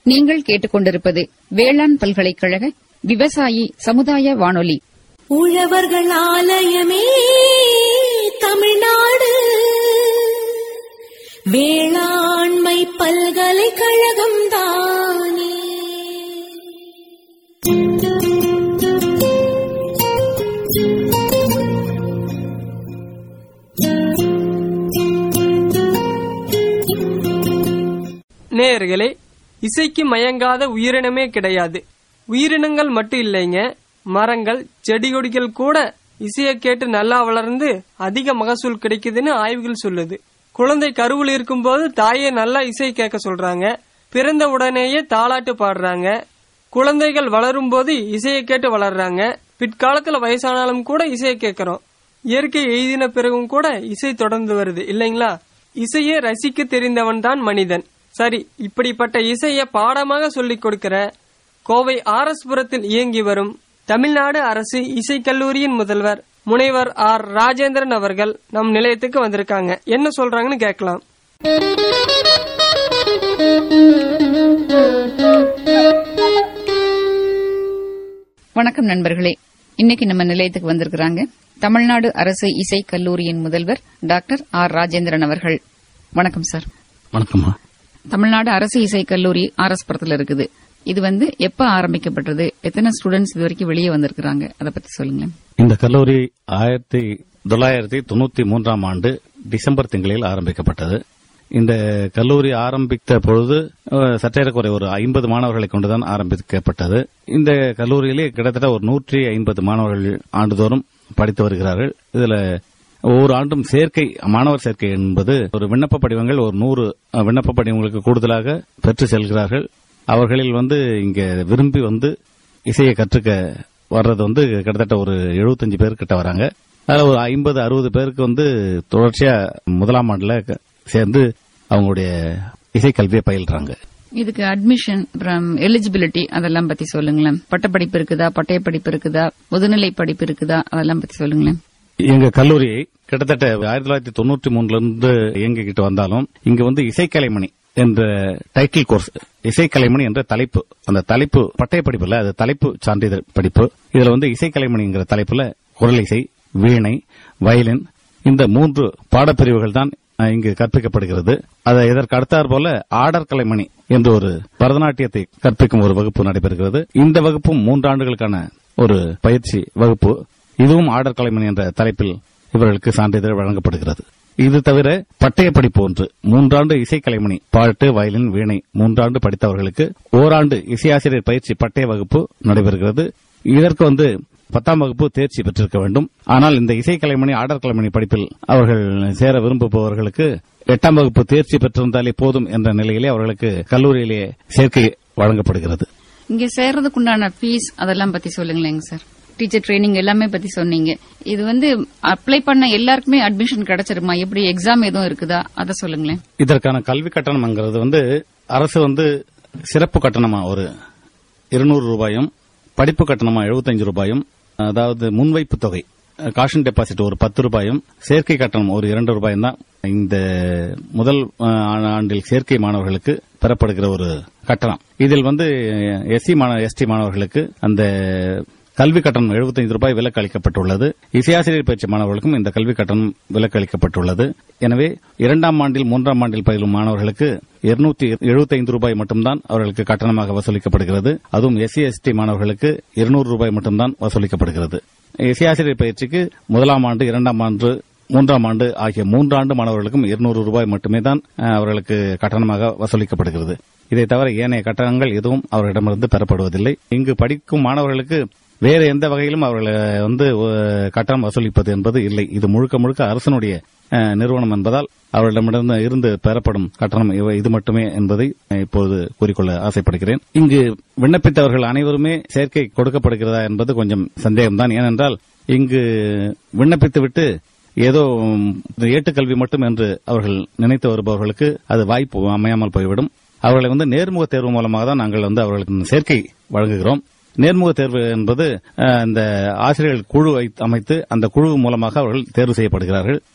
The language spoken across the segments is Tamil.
நீங்கள் கேட்டுக்கொண்டிருப்பது வேளாண் பல்கலைக்கழக விவசாயி சமுதாய வானொலி உழவர்கள் ஆலயமே தமிழ்நாடு வேளாண்மை பல்கலைக்கழகம் தானே நேயர்களே இசைக்கு மயங்காத உயிரினமே கிடையாது உயிரினங்கள் மட்டும் இல்லைங்க மரங்கள் செடி கொடிகள் கூட இசையை கேட்டு நல்லா வளர்ந்து அதிக மகசூல் கிடைக்குதுன்னு ஆய்வுகள் சொல்லுது குழந்தை கருவில் இருக்கும்போது தாயே நல்லா இசை கேட்க சொல்றாங்க பிறந்த உடனேயே தாலாட்டு பாடுறாங்க குழந்தைகள் வளரும் போது இசையை கேட்டு வளர்றாங்க பிற்காலத்துல வயசானாலும் கூட இசையை கேட்கறோம் இயற்கை எழுதின பிறகும் கூட இசை தொடர்ந்து வருது இல்லைங்களா இசையை ரசிக்க தெரிந்தவன் தான் மனிதன் சரி இப்படிப்பட்ட இசையை பாடமாக சொல்லிக் கொடுக்கிற கோவை ஆர்எஸ்புரத்தில் இயங்கி வரும் தமிழ்நாடு அரசு இசைக்கல்லூரியின் முதல்வர் முனைவர் ஆர் ராஜேந்திரன் அவர்கள் நம் நிலையத்துக்கு வந்திருக்காங்க என்ன சொல்றாங்கன்னு கேட்கலாம் வணக்கம் நண்பர்களே இன்னைக்கு நம்ம நிலையத்துக்கு வந்திருக்கிறாங்க தமிழ்நாடு அரசு இசை கல்லூரியின் முதல்வர் டாக்டர் ஆர் ராஜேந்திரன் அவர்கள் வணக்கம் சார் வணக்கம்மா தமிழ்நாடு அரசு இசை கல்லூரி ஆர்எஸ்புரத்தில் இருக்குது இது வந்து எப்ப ஆரம்பிக்கப்பட்டது எத்தனை ஸ்டூடெண்ட்ஸ் இது வரைக்கும் வெளியே வந்திருக்கிறாங்க அதை பத்தி சொல்லுங்களேன் இந்த கல்லூரி ஆயிரத்தி தொள்ளாயிரத்தி தொண்ணூத்தி மூன்றாம் ஆண்டு டிசம்பர் திங்களில் ஆரம்பிக்கப்பட்டது இந்த கல்லூரி ஆரம்பித்த பொழுது அஹ், சற்றேறக்குறை ஒரு ஐம்பது மாணவர்களை கொண்டுதான் ஆரம்பிக்கப்பட்டது இந்த கல்லூரியிலே கிட்டத்தட்ட ஒரு நூற்றி ஐம்பது மாணவர்கள் ஆண்டுதோறும் படித்து வருகிறார்கள் இதுல ஒவ்வொரு ஆண்டும் சேர்க்கை மாணவர் சேர்க்கை என்பது ஒரு விண்ணப்ப படிவங்கள் ஒரு நூறு அஹ், விண்ணப்ப படிவங்களுக்கு கூடுதலாக பெற்று செல்கிறார்கள் அவர்களில் வந்து இங்க விரும்பி வந்து இசையை கற்றுக்க வர்றது வந்து கிட்டத்தட்ட ஒரு 75 பேர் கிட்ட வராங்க அதுல ஒரு ஐம்பது அறுபது பேருக்கு வந்து தொடர்ச்சியா முதலாம் ஆண்டுல க- சேர்ந்து அவங்களுடைய இசைக்கல்வியை பயில்றாங்க இதுக்கு அட்மிஷன் அப்புறம் எலிஜிபிலிட்டி அதெல்லாம் பத்தி சொல்லுங்களேன் பட்டப்படிப்பு இருக்குதா பட்டய படிப்பு இருக்குதா முதுநிலை படிப்பு இருக்குதா அதெல்லாம் பத்தி சொல்லுங்களேன் எங்க கல்லூரி கிட்டத்தட்ட ஆயிரத்தி தொள்ளாயிரத்தி தொண்ணூற்றி மூணுல இருந்து இயங்கிக்கிட்டு வந்தாலும் இங்க வந்து இசைக்கலைமணி என்ற டைட்டில் கோர்ஸ் இசைக்கலைமணி என்ற தலைப்பு அந்த தலைப்பு பட்டய படிப்புல அது தலைப்பு சான்றிதழ் படிப்பு இதுல வந்து இசைக்கலைமணிங்கிற தலைப்புல குரல் இசை வீணை வயலின் இந்த மூன்று பாடப்பிரிவுகள் தான் அஹ், இங்கு கற்பிக்கப்படுகிறது அதை இதற்கு அடுத்தாற் போல ஆடர் கலைமணி என்று ஒரு பரதநாட்டியத்தை கற்பிக்கும் ஒரு வகுப்பு நடைபெறுகிறது இந்த வகுப்பும் மூன்றாண்டுகளுக்கான ஒரு பயிற்சி வகுப்பு இதுவும் ஆடர் கலைமணி என்ற தலைப்பில் இவர்களுக்கு சான்றிதழ் வழங்கப்படுகிறது இது தவிர பட்டய படிப்பு ஒன்று மூன்றாண்டு இசைக்கலைமணி பாட்டு வயலின் வீணை மூன்றாண்டு படித்தவர்களுக்கு ஓராண்டு இசையாசிரியர் பயிற்சி பட்டய வகுப்பு நடைபெறுகிறது இதற்கு வந்து பத்தாம் வகுப்பு தேர்ச்சி பெற்றிருக்க வேண்டும் ஆனால் இந்த இசைக்கலைமணி ஆடர் கலைமணி படிப்பில் அவர்கள் சேர விரும்புபவர்களுக்கு எட்டாம் வகுப்பு தேர்ச்சி பெற்றிருந்தாலே போதும் என்ற நிலையிலே அவர்களுக்கு கல்லூரியிலேயே சேர்க்கை வழங்கப்படுகிறது இங்க சேர்றதுக்குண்டான ஃபீஸ் அதெல்லாம் பத்தி சொல்லுங்களேங்க சார் டீச்சர் ட்ரைனிங் எல்லாமே பத்தி சொன்னீங்க இது வந்து அப்ளை பண்ண எல்லாருக்குமே அட்மிஷன் கிடைச்சிருமா எப்படி எக்ஸாம் எதுவும் இருக்குதா அதை சொல்லுங்களேன் இதற்கான கல்வி கட்டணம்ங்கிறது வந்து அரசு வந்து சிறப்பு கட்டணமா ஒரு இருநூறு ரூபாயும் படிப்பு கட்டணமா 75 ரூபாயும் அதாவது முன்வைப்பு தொகை காஷன் டெபாசிட் ஒரு பத்து ரூபாயும் சேர்க்கை கட்டணம் ஒரு இரண்டு ரூபாயும் தான் இந்த முதல் அஹ், ஆண்டில் சேர்க்கை மாணவர்களுக்கு பெறப்படுகிற ஒரு கட்டணம் இதில் வந்து எஸ்சி எஸ்டி மாணவர்களுக்கு அந்த கல்வி கட்டணம் 75 ரூபாய் விலக்கு அளிக்கப்பட்டுள்ளது இசையாசிரியர் பயிற்சி மாணவர்களுக்கும் இந்த கல்வி கட்டணம் விலக்கு அளிக்கப்பட்டுள்ளது எனவே இரண்டாம் ஆண்டில் மூன்றாம் ஆண்டில் பயிலும் மாணவர்களுக்கு 275 ரூபாய் மட்டும்தான் அவர்களுக்கு கட்டணமாக வசூலிக்கப்படுகிறது அதுவும் எஸ்சி எஸ்டி மாணவர்களுக்கு 200 ரூபாய் மட்டும்தான் வசூலிக்கப்படுகிறது இசையாசிரியர் பயிற்சிக்கு முதலாம் ஆண்டு இரண்டாம் ஆண்டு மூன்றாம் ஆண்டு ஆகிய மூன்றாண்டு மாணவர்களுக்கும் 200 ரூபாய் மட்டுமே தான் அஹ், அவர்களுக்கு கட்டணமாக வசூலிக்கப்படுகிறது இதை தவிர ஏனைய கட்டணங்கள் எதுவும் அவர்களிடமிருந்து பெறப்படுவதில்லை இங்கு படிக்கும் மாணவர்களுக்கு வேறு எந்த வகையிலும் அவர்களை வந்து அஹ், கட்டணம் வசூலிப்பது என்பது இல்லை இது முழுக்க முழுக்க அரசனுடைய அஹ், நிறுவனம் என்பதால் அவர்களிடமிருந்து இருந்து பெறப்படும் கட்டணம் இவ- இது மட்டுமே என்பதை அஹ், இப்போது கூறிக்கொள்ள ஆசைப்படுகிறேன் இங்கு விண்ணப்பித்தவர்கள் அனைவருமே சேர்க்கை கொடுக்கப்படுகிறதா என்பது கொஞ்சம் சந்தேகம்தான் ஏனென்றால் இங்கு விண்ணப்பித்துவிட்டு ஏதோ ம், ஏட்டுக்கல்வி மட்டும் என்று அவர்கள் நினைத்து வருபவர்களுக்கு அது வாய்ப்பு அமையாமல் போய்விடும் அவர்களை வந்து நேர்முக தேர்வு மூலமாக தான் நாங்கள் வந்து அவர்களுக்கு சேர்க்கை வழங்குகிறோம் நேர்முக தேர்வு என்பது அஹ், இந்த ஆசிரியர்கள் குழு வைத்து- அமைத்து அந்த குழு மூலமாக அவர்கள் தேர்வு செய்யப்படுகிறார்கள்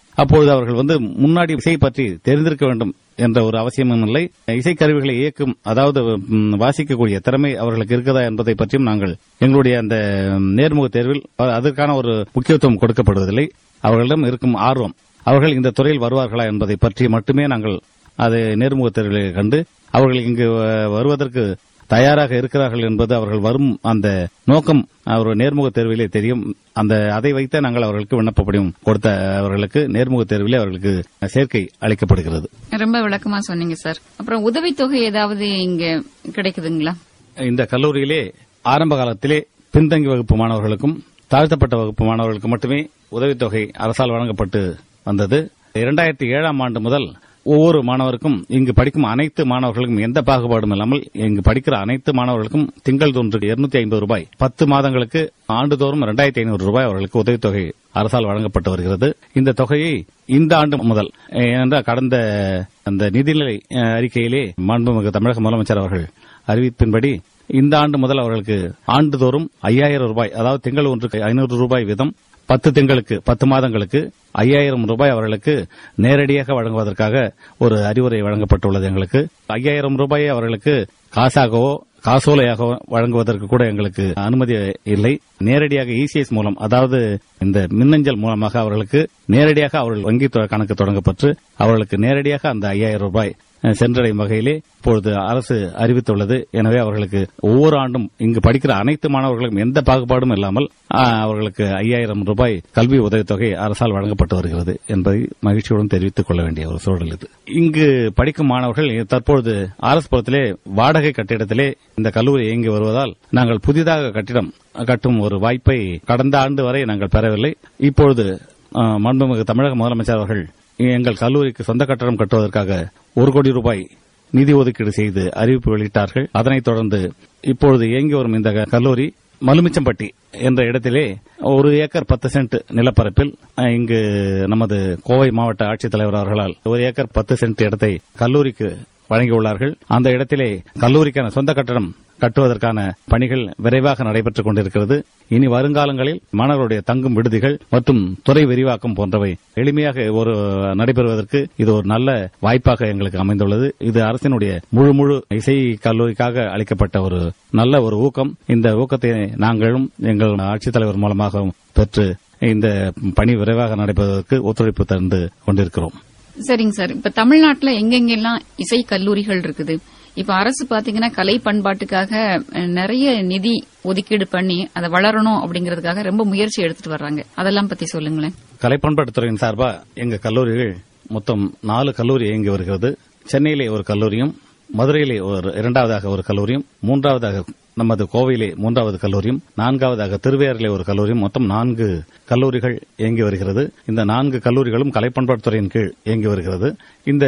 அப்பொழுது அவர்கள் வந்து முன்னாடி இசை பற்றி தெரிந்திருக்க வேண்டும் என்ற ஒரு அவசியமும் இல்லை இசைக்கருவிகளை இயக்கும் அதாவது ம், வாசிக்கக்கூடிய திறமை அவர்களுக்கு இருக்குதா என்பதை பற்றியும் நாங்கள் எங்களுடைய அந்த ம், நேர்முக தேர்வில் அ- அதற்கான ஒரு முக்கியத்துவம் கொடுக்கப்படுவதில்லை அவர்களிடம் இருக்கும் ஆர்வம் அவர்கள் இந்த துறையில் வருவார்களா என்பதை பற்றி மட்டுமே நாங்கள் அது நேர்முக தேர்வில் கண்டு அவர்கள் இங்கு வ- வருவதற்கு தயாராக இருக்கிறார்கள் என்பது அவர்கள் வரும் அந்த நோக்கம் அவர் நேர்முக தேர்விலே தெரியும் அந்த அதை வைத்து நாங்கள் அவர்களுக்கு விண்ணப்ப படிவம் கொடுத்த அவர்களுக்கு நேர்முக தேர்விலே அவர்களுக்கு சேர்க்கை அளிக்கப்படுகிறது ரொம்ப விளக்கமா சொன்னீங்க சார் அப்புறம் உதவித்தொகை ஏதாவது இங்க கிடைக்குதுங்களா இந்த கல்லூரியிலே ஆரம்ப காலத்திலே பின்தங்கி வகுப்பு மாணவர்களுக்கும் தாழ்த்தப்பட்ட வகுப்பு மாணவர்களுக்கு மட்டுமே உதவித்தொகை அரசால் வழங்கப்பட்டு வந்தது இரண்டாயிரத்தி ஏழாம் ஆண்டு முதல் ஒவ்வொரு மாணவருக்கும் இங்கு படிக்கும் அனைத்து மாணவர்களுக்கும் எந்த பாகுபாடும் இல்லாமல் இங்கு படிக்கிற அனைத்து மாணவர்களுக்கும் திங்கள் தோன்று இருநூத்தி ஐம்பது ரூபாய் பத்து மாதங்களுக்கு ஆண்டுதோறும் இரண்டாயிரத்தி ஐநூறு ரூபாய் அவர்களுக்கு உதவித்தொகை அரசால் வழங்கப்பட்டு வருகிறது இந்த தொகையை இந்த ஆண்டு முதல் ஏனென்றால் கடந்த அந்த நிதிநிலை அஹ், அறிக்கையிலே மாண்புமிகு தமிழக முதலமைச்சர் அவர்கள் அறிவிப்பின்படி இந்த ஆண்டு முதல் அவர்களுக்கு ஆண்டுதோறும் ஐயாயிரம் ரூபாய் அதாவது திங்கள் ஒன்றுக்கு ஐநூறு ரூபாய் வீதம் பத்து திங்களுக்கு பத்து மாதங்களுக்கு ஐயாயிரம் ரூபாய் அவர்களுக்கு நேரடியாக வழங்குவதற்காக ஒரு அறிவுரை வழங்கப்பட்டுள்ளது எங்களுக்கு ஐயாயிரம் ரூபாயை அவர்களுக்கு காசாகவோ காசோலையாக வழங்குவதற்கு கூட எங்களுக்கு அனுமதி இல்லை நேரடியாக இசிஎஸ் மூலம் அதாவது இந்த மின்னஞ்சல் மூலமாக அவர்களுக்கு நேரடியாக அவர்கள் வங்கி கணக்கு தொடங்கப்பட்டு அவர்களுக்கு நேரடியாக அந்த ஐயாயிரம் ரூபாய் அஹ், சென்றடையும் வகையிலே இப்பொழுது அரசு அறிவித்துள்ளது எனவே அவர்களுக்கு ஒவ்வொரு ஆண்டும் இங்கு படிக்கிற அனைத்து மாணவர்களுக்கும் எந்த பாகுபாடும் இல்லாமல் அஹ், அவர்களுக்கு ஐயாயிரம் ரூபாய் கல்வி உதவித்தொகை அரசால் வழங்கப்பட்டு வருகிறது என்பதை மகிழ்ச்சியுடன் தெரிவித்துக் கொள்ள வேண்டிய ஒரு சூழல் இது இங்கு படிக்கும் மாணவர்கள் தற்பொழுது அரசு புறத்திலே வாடகை கட்டிடத்திலே இந்த கல்லூரி இயங்கி வருவதால் நாங்கள் புதிதாக கட்டிடம் கட்டும் ஒரு வாய்ப்பை கடந்த ஆண்டு வரை நாங்கள் பெறவில்லை இப்பொழுது அஹ், மாண்புமிகு தமிழக முதலமைச்சர் அவர்கள் எங்கள் கல்லூரிக்கு சொந்த கட்டடம் கட்டுவதற்காக ஒரு கோடி ரூபாய் நிதி ஒதுக்கீடு செய்து அறிவிப்பு வெளியிட்டார்கள் அதனைத் தொடர்ந்து இப்பொழுது இயங்கி வரும் இந்த கல்லூரி மலுமிச்சம்பட்டி என்ற இடத்திலே ஒரு ஏக்கர் பத்து சென்ட் நிலப்பரப்பில் அஹ், இங்கு நமது கோவை மாவட்ட ஆட்சித்தலைவர் அவர்களால் ஒரு ஏக்கர் பத்து சென்ட் இடத்தை கல்லூரிக்கு வழங்கியுள்ளார்கள் அந்த இடத்திலே கல்லூரிக்கான சொந்த கட்டடம் கட்டுவதற்கான பணிகள் விரைவாக நடைபெற்றுக் கொண்டிருக்கிறது இனி வருங்காலங்களில் மாணவர்களுடைய தங்கும் விடுதிகள் மற்றும் துறை விரிவாக்கம் போன்றவை எளிமையாக ஒரு நடைபெறுவதற்கு இது ஒரு நல்ல வாய்ப்பாக எங்களுக்கு அமைந்துள்ளது இது அரசினுடைய முழு முழு இசை கல்லூரிக்காக அளிக்கப்பட்ட ஒரு நல்ல ஒரு ஊக்கம் இந்த ஊக்கத்தை நாங்களும் எங்கள் ஆட்சித்தலைவர் மூலமாக பெற்று இந்த பணி விரைவாக நடைபெறுவதற்கு ஒத்துழைப்பு தந்து கொண்டிருக்கிறோம் சரிங்க சார் இப்ப தமிழ்நாட்டுல எங்கெங்கெல்லாம் இசை கல்லூரிகள் இருக்குது இப்ப அரசு பாத்தீங்கன்னா கலை பண்பாட்டுக்காக அஹ், நிறைய நிதி ஒதுக்கீடு பண்ணி அதை வளரணும் அப்படிங்கறதுக்காக ரொம்ப முயற்சி எடுத்துட்டு வர்றாங்க அதெல்லாம் பத்தி சொல்லுங்களேன் கலை பண்பாட்டுத்துறையின் சார்பா எங்க கல்லூரிகள் மொத்தம் நாலு கல்லூரி இயங்கி வருகிறது சென்னையிலே ஒரு கல்லூரியும் மதுரையிலே ஒரு இரண்டாவதாக ஒரு கல்லூரியும் மூன்றாவதாக நமது கோவையிலே மூன்றாவது கல்லூரியும் நான்காவதாக திருவையாறிலே ஒரு கல்லூரியும் மொத்தம் நான்கு கல்லூரிகள் இயங்கி வருகிறது இந்த நான்கு கல்லூரிகளும் கலை பண்பாட்டுத்துறையின் கீழ் இயங்கி வருகிறது இந்த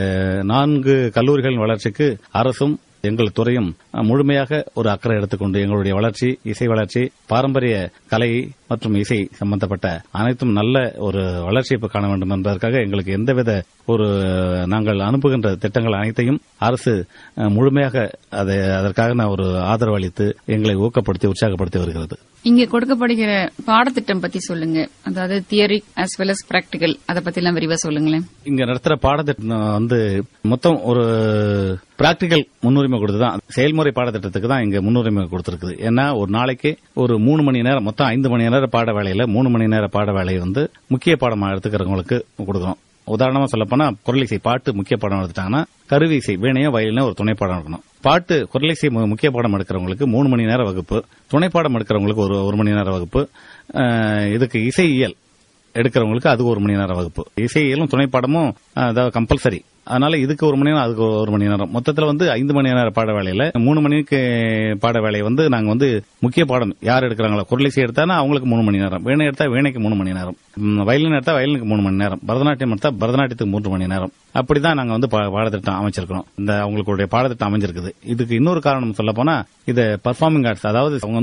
நான்கு கல்லூரிகளின் வளர்ச்சிக்கு அரசும் எங்கள் துறையும் அஹ், முழுமையாக ஒரு அக்கறை எடுத்துக்கொண்டு எங்களுடைய வளர்ச்சி இசை வளர்ச்சி பாரம்பரிய கலை மற்றும் இசை சம்பந்தப்பட்ட அனைத்தும் நல்ல ஒரு வளர்ச்சியை காண வேண்டும் என்பதற்காக எங்களுக்கு எந்தவித ஒரு நாங்கள் அனுப்புகின்ற திட்டங்கள் அனைத்தையும் அரசு அஹ், முழுமையாக அதை அதற்காக நான் ஒரு ஆதரவு அளித்து எங்களை ஊக்கப்படுத்தி உற்சாகப்படுத்தி வருகிறது இங்க கொடுக்கப்படுகிற பாடத்திட்டம் பத்தி சொல்லுங்க அதாவது theory as well as practical அதை பத்தி எல்லாம் விரிவா சொல்லுங்களேன் இங்க நடத்துற பாடத்திட்டம் வந்து மொத்தம் ஒரு பிராக்டிக்கல் முன்னுரிமை கொடுத்துதான் செயல்முறை பாடத்திட்டத்துக்கு தான் இங்க முன்னுரிமை கொடுத்திருக்குது ஏன்னா ஒரு நாளைக்கு ஒரு மூணு மணி நேரம் மொத்தம் ஐந்து மணி நேர பாட வேலையில மூணு மணி நேர பாட வேலையை வந்து முக்கிய பாடமா எடுத்துக்கிறவங்களுக்கு கொடுக்குறோம் உதாரணமா சொல்லப்போனா குரலிசை பாட்டு முக்கிய பாடம் எடுத்துட்டாங்கன்னா கருவி இசை வீணையோ வயலினோ ஒரு துணை பாடம் இருக்கணும் பாட்டு குரலிசை மு- முக்கிய பாடம் எடுக்கிறவங்களுக்கு மூணு மணி நேர வகுப்பு துணை பாடம் எடுக்கிறவங்களுக்கு ஒரு ஒரு மணி நேர வகுப்பு அஹ், இதுக்கு இசையியல் எடுக்கிறவங்களுக்கு அது ஒரு மணி நேரம் வகுப்பு இசையியலும் துணை பாடமும் அஹ், அதாவது கம்பல்சரி அதனால இதுக்கு ஒரு மணி நேரம் அதுக்கு ஒரு மணி நேரம் மொத்தத்துல வந்து ஐந்து மணி நேரம் பாட வேலையில மூணு மணிக்கு பாட வேலையை வந்து நாங்க வந்து முக்கிய பாடம் யார் எடுக்கிறாங்களோ குரலிசை எடுத்தானா அவங்களுக்கு மூணு மணி நேரம் வீணை எடுத்தா வீணைக்கு மூணு மணி நேரம் ம், வயலின் எடுத்தா வயலினுக்கு மூணு மணி நேரம் பரதநாட்டியம் எடுத்தா பரதநாட்டியத்துக்கு மூன்று மணி நேரம் அப்படிதான் நாங்க வந்து பா- பாடத்திட்டம் அமைச்சிருக்கிறோம் இந்த அவங்களுடைய பாடத்திட்டம் அமைஞ்சிருக்குது இதுக்கு இன்னொரு காரணம் சொல்ல போனா இது பர்ஃபார்மிங் ஆர்ட்ஸ் அதாவது அவங்க வந்து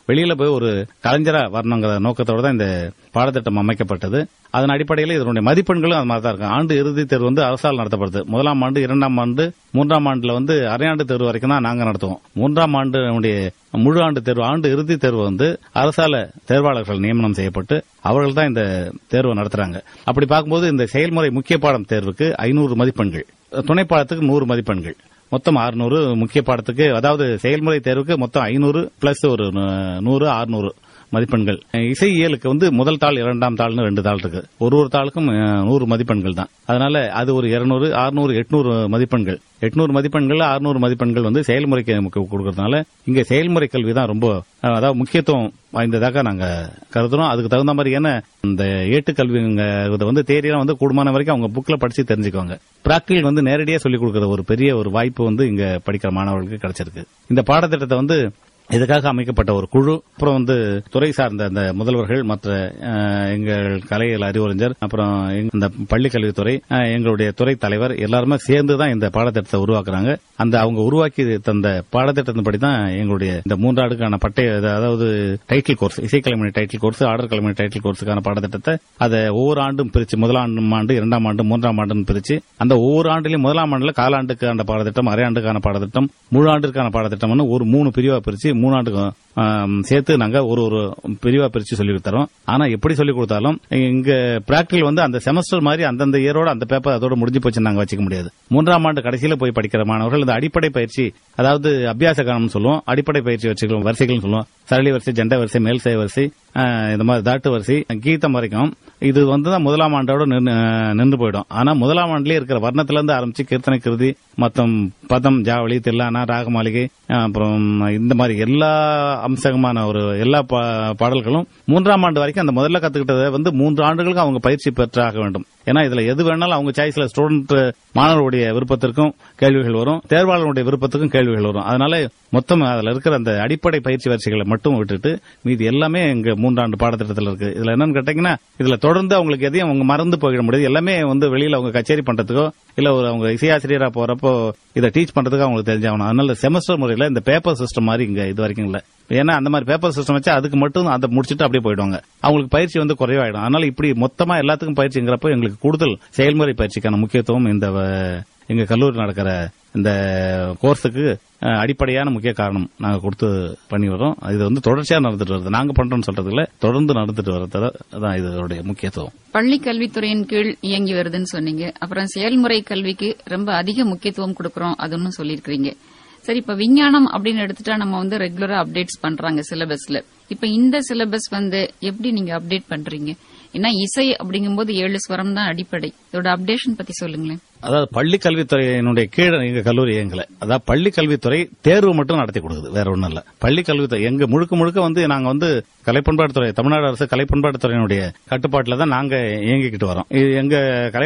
வெளியில போய் ஒரு கலைஞரா வரணுங்கிற நோக்கத்தோட தான் இந்த பாடத்திட்டம் அமைக்கப்பட்டது அதன் அடிப்படையில் இதனுடைய மதிப்பெண்களும் அது மாதிரி தான் இருக்கும் ஆண்டு இறுதி தேர்வு வந்து அரசால் நடத்தப்படுது முதலாம் ஆண்டு இரண்டாம் ஆண்டு மூன்றாம் ஆண்டுல வந்து அரையாண்டு தேர்வு வரைக்கும் தான் நாங்க நடத்துவோம் மூன்றாம் ஆண்டு முழு ஆண்டு தேர்வு ஆண்டு இறுதி தேர்வு வந்து அரசால தேர்வாளர்கள் நியமனம் செய்யப்பட்டு அவர்கள் தான் இந்த தேர்வை நடத்துறாங்க அப்படி பார்க்கும்போது இந்த செயல்முறை முக்கிய பாடம் தேர்வுக்கு ஐநூறு மதிப்பெண்கள் துணை பாடத்துக்கு நூறு மதிப்பெண்கள் மொத்தம் 600 முக்கிய பாடத்துக்கு அதாவது செயல்முறை தேர்வுக்கு மொத்தம் ஐநூறு பிளஸ் ஒரு நூ- நூறு அறுநூறு மதிப்பெண்கள் இசை இயலுக்கு வந்து முதல் தாள் இரண்டாம் தாள்னு ரெண்டு தாள் இருக்கு ஒரு ஒரு தாளுக்கும் அஹ், நூறு மதிப்பெண்கள் தான் அதனால அது ஒரு இருநூறு அறுநூறு எட்நூறு மதிப்பெண்கள் எட்நூறு மதிப்பெண்கள் அறுநூறு மதிப்பெண்கள் வந்து செயல்முறைக்கு நமக்கு கொடுக்கறதுனால இங்க செயல்முறை கல்வி தான் ரொம்ப அஹ், அதாவது முக்கியத்துவம் வாய்ந்ததாக நாங்க கருதுறோம் அதுக்கு தகுந்த மாதிரி ஏன்னா இந்த ஏட்டுக்கல்விங்கிறத வந்து தேரியெல்லாம் வந்து கூடுமான வரைக்கும் அவங்க புக்ல படிச்சு தெரிஞ்சுக்குவாங்க பிராக்டிகல் வந்து நேரடியா சொல்லிக் கொடுக்கிற ஒரு பெரிய ஒரு வாய்ப்பு வந்து இங்க படிக்கிற மாணவர்களுக்கு கிடைச்சிருக்கு இந்த பாடத்திட்டத்தை வந்து இதுக்காக அமைக்கப்பட்ட ஒரு குழு அப்புறம் வந்து துறை சார்ந்த அந்த முதல்வர்கள் மற்ற அஹ், எங்கள் கலைகள் அறிவுரைஞர் அப்புறம் எங்க- இந்த பள்ளிக்கல்வித்துறை அஹ், எங்களுடைய துறை தலைவர் எல்லாருமே சேர்ந்து தான் இந்த பாடத்திட்டத்தை உருவாக்குறாங்க அந்த அவங்க உருவாக்கி தந்த பாடத்திட்டத்தின்படி தான் எங்களுடைய இந்த மூன்றாண்டுக்கான பட்டய அதாவது title course Isaikalaimani title course ஆர்டர் கலைமணி டைட்டில் கோர்ஸுக்கான பாடத்திட்டத்தை அதை ஒவ்வொரு ஆண்டும் பிரிச்சு முதலாம் ஆண்டு இரண்டாம் ஆண்டு மூன்றாம் ஆண்டுன்னு பிரிச்சு அந்த ஒவ்வொரு ஆண்டுலயும் முதலாம் ஆண்டுல காலாண்டுக்கான பாடத்திட்டம் அரையாண்டுக்கான பாடத்திட்டம் முழு ஆண்டிற்கான பாடத்திட்டம்னு ஒரு மூணு பிரிவா பிரிச்சு மூணு ஆண்டுக்கு ஆம், சேர்த்து நாங்க ஒரு ஒரு பிரிவா பிரிச்சு சொல்லி தரோம் ஆனா எப்படி சொல்லி கொடுத்தாலும் இங்க பிராக்டிகல் வந்து அந்த செமஸ்டர் மாதிரி அந்தந்த இயரோட அந்த பேப்பர் அதோட முடிஞ்சு போச்சு நாங்க வச்சுக்க முடியாது மூன்றாம் ஆண்டு கடைசியில போய் படிக்கிற மாணவர்கள் இந்த அடிப்படை பயிற்சி அதாவது அபியாச காலம் சொல்லுவோம் அடிப்படை பயிற்சி வச்சுக்கலாம் வரிசைகள் சொல்லுவோம் சரளி வரிசை ஜெண்ட வரிசை மேல்சை வரிசை ஆஹ், இந்த மாதிரி தாட்டு வரிசை கீதம் வரைக்கும் இது வந்து தான் முதலாம் ஆண்டோட நின்னு- நின்று போயிடும் ஆனா முதலாம் ஆண்டுலயே இருக்கிற வர்ணத்துல இருந்து ஆரம்பிச்சு கீர்த்தனை கிருதி மொத்தம் பதம் ஜாவளி தில்லானா ராகமாளிகை ஆஹ், அப்புறம் இந்த மாதிரி எல்லா அம்சகமான ஒரு எல்லா பா- பாடல்களும் மூன்றாம் ஆண்டு வரைக்கும் அந்த முதல்ல கத்துக்கிட்டதை வந்து மூன்று ஆண்டுகளுக்கு அவங்க பயிற்சி பெற்றாக வேண்டும் ஏன்னா இதுல எது வேணாலும் அவங்க சாய்ஸ்ல ஸ்டூடெண்ட் மாணவருடைய விருப்பத்திற்கும் கேள்விகள் வரும் தேர்வாளருடைய விருப்பத்துக்கும் கேள்விகள் வரும் அதனால மொத்தம் அதுல இருக்கிற அந்த அடிப்படை பயிற்சி வரிசைகளை மட்டும் விட்டுட்டு மீதி எல்லாமே எங்க மூன்றாண்டு பாடத்திட்டத்தில் இருக்கு இதுல என்னன்னு கேட்டீங்கன்னா இதுல தொடர்ந்து அவங்களுக்கு எதையும் அவங்க மறந்து போயிட முடியாது எல்லாமே வந்து வெளியில அவங்க கச்சேரி பண்றதுக்கோ இல்ல ஒரு அவங்க இசையாசிரியரா போறப்போ இதை டீச் பண்றதுக்கு அவங்களுக்கு தெரிஞ்சாகணும் அதனால செமஸ்டர் முறையில இந்த பேப்பர் சிஸ்டம் மாதிரி இங்க இது வரைக்கும் இல்ல ஏன்னா அந்த மாதிரி பேப்பர் சிஸ்டம் வச்சா அதுக்கு மட்டும் அதை முடிச்சுட்டு அப்படியே போயிடுவாங்க அவங்களுக்கு பயிற்சி வந்து குறைவாயிடும் அதனால இப்படி மொத்தமா எல்லாத்துக்கும் பயிற்சிங்கிறப்போ எங்களுக்கு கூடுதல் செயல்முறை பயிற்சிக்கான முக்கியத்துவம் இந்த வ- எங்க கல்லூரி நடக்கிற இந்த கோர்ஸுக்கு அஹ், அடிப்படையான முக்கிய காரணம் நாங்க கொடுத்து பண்ணி வரோம் இது வந்து தொடர்ச்சியா நடந்துட்டு வருது நாங்க பண்றோம்னு சொல்றது இல்ல தொடர்ந்து நடந்துட்டு வர்றது தான் இதோடைய முக்கியத்துவம் பள்ளி கல்வித்துறையின் கீழ் இயங்கி வருதுன்னு சொன்னீங்க அப்புறம் செயல்முறை கல்விக்கு ரொம்ப அதிக முக்கியத்துவம் கொடுக்கறோம் அதுன்னு சொல்லியிருக்கிறீங்க சரி இப்ப விஞ்ஞானம் அப்படின்னு எடுத்துட்டா நம்ம வந்து ரெகுலரா அப்டேட்ஸ் பண்றாங்க சிலபஸ்ல இப்ப இந்த சிலபஸ் வந்து எப்படி நீங்க அப்டேட் பண்றீங்க ஏன்னா இசை அப்படிங்கும்போது ஏழு ஸ்வரம் தான் அடிப்படை இதோட அப்டேஷன் பத்தி சொல்லுங்களேன் அதாவது பள்ளி கல்வித்துறையினுடைய கீழே எங்க கல்லூரி இயங்கல அதாவது பள்ளி கல்வித்துறை தேர்வு மட்டும் நடத்தி கொடுக்குது வேற ஒண்ணும் இல்ல பள்ளி கல்வித்துறை எங்க முழுக்க முழுக்க வந்து நாங்க வந்து கலைப்பண்பாட்டுத்துறை தமிழ்நாடு அரசு கலைப்பண்பாட்டுத்துறையினுடைய கட்டுப்பாட்டுல தான் நாங்க இயங்கிக்கிட்டு வரோம் இது எங்க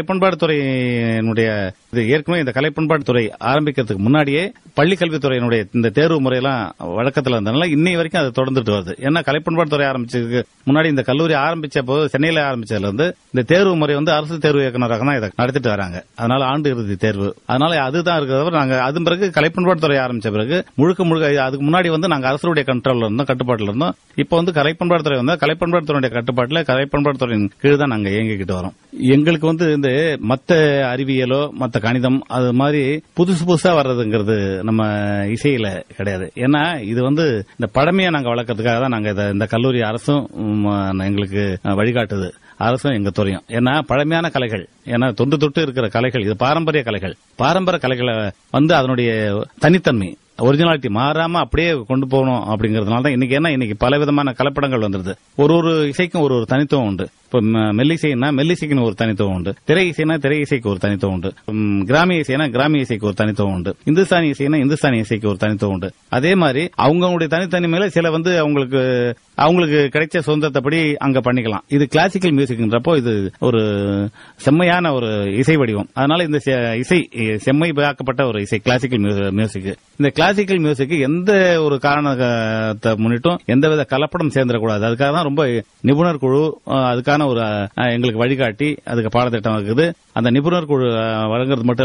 கலைப்பண்பாட்டுத்துறையினுடைய இது ஏற்கனவே இந்த கலைப்பண்பாட்டுத்துறை ஆரம்பிக்கிறதுக்கு முன்னாடியே பள்ளி கல்வித்துறையினுடைய இந்த தேர்வு முறையெல்லாம் வழக்கத்துல இருந்ததுனால இன்னை வரைக்கும் அது தொடர்ந்துட்டு வருது ஏன்னா கலைப்பண்பாட்டுத்துறை ஆரம்பிச்சதுக்கு முன்னாடி இந்த கல்லூரி ஆரம்பிச்ச போது சென்னையில ஆரம்பிச்சதுல இருந்து இந்த தேர்வு முறை வந்து அரசு தேர்வு இயக்குநராக தான் இதை நடத்திட்டு வராங்க அதனால ஆண்டு இறுதி தேர்வு அதனால அதுதான் இருக்கிறத நாங்க அது பிறகு கலைப்பண்பாட்டுத்துறை ஆரம்பிச்ச பிறகு முழுக்க முழுக்க அதுக்கு முன்னாடி வந்து நாங்க அரசுடைய கண்ட்ரோல்ல இருந்தோம் கட்டுப்பாட்டுல இருந்தோம் இப்போ வந்து கலைப்பண்பாட்டுத்துறை வந்து கலைப்பண்பாட்டுத்துறையுடைய கட்டுப்பாட்டுல கலைப்பண்பாட்டுத்துறையின் கீழ் தான் நாங்க இயங்கிக்கிட்டு வரோம் எங்களுக்கு வந்து இந்த மத்த அறிவியலோ மத்த கணிதம் அது மாதிரி புதுசு புதுசா வர்றதுங்கிறது நம்ம இசையில கிடையாது ஏன்னா இது வந்து இந்த பழமையை நாங்க வளர்க்கறதுக்காக தான் நாங்க இத- இந்த கல்லூரி அரசும் ம், எங்களுக்கு வழிகாட்டுது அரசும் எங்க துறையும் ஏன்னா பழமையான கலைகள் ஏன்னா தொன்று தொட்டு இருக்கிற கலைகள் இது பாரம்பரிய கலைகள் பாரம்பரிய கலைகளை வந்து அதனுடைய தனித்தன்மை ஒரிஜினாலிட்டி மாறாம அப்படியே கொண்டு போகணும் அப்படிங்கறதுனால தான் இன்னைக்கு என்ன இன்னைக்கு பல விதமான கலப்படங்கள் வந்துருது ஒரு ஒரு இசைக்கும் ஒரு ஒரு தனித்துவம் உண்டு இப்ப ம- மெல்லிசைன்னா மெல்லிசைக்குன்னு ஒரு தனித்துவம் உண்டு திரை இசைனா திரை இசைக்கு ஒரு தனித்துவம் உண்டு ம், கிராமிய இசைனா கிராமிய இசைக்கு ஒரு தனித்துவம் உண்டு இந்துஸ்தானி இசைனா இந்துஸ்தானி இசைக்கு ஒரு தனித்துவம் உண்டு அதே மாதிரி அவங்களுடைய தனித்தனிமையில சில வந்து அவங்களுக்கு அவங்களுக்கு கிடைச்ச சொந்தத்தப்படி அங்க பண்ணிக்கலாம் இது கிளாசிக்கல் மியூசிக்ன்றப்போ இது ஒரு செம்மையான ஒரு இசை வடிவம் அதனால இந்த செ- இசை செம்மை பாக்கப்பட்ட ஒரு இசை கிளாசிக்கல் மியூசிக் இந்த கிளாசிக்கல் மியூசிக் எந்த ஒரு காரணத்தை முன்னிட்டும் எந்தவித கலப்படம் சேர்ந்துடக்கூடாது அதுக்காக தான் ரொம்ப நிபுணர் குழு அஹ், அதுக்கான ஒரு அஹ், எங்களுக்கு வழிகாட்டி அதுக்கு பாடத்திட்டம் இருக்குது அந்த நிபுணர் குழு அஹ், வழங்குறது மட்டும் இல்ல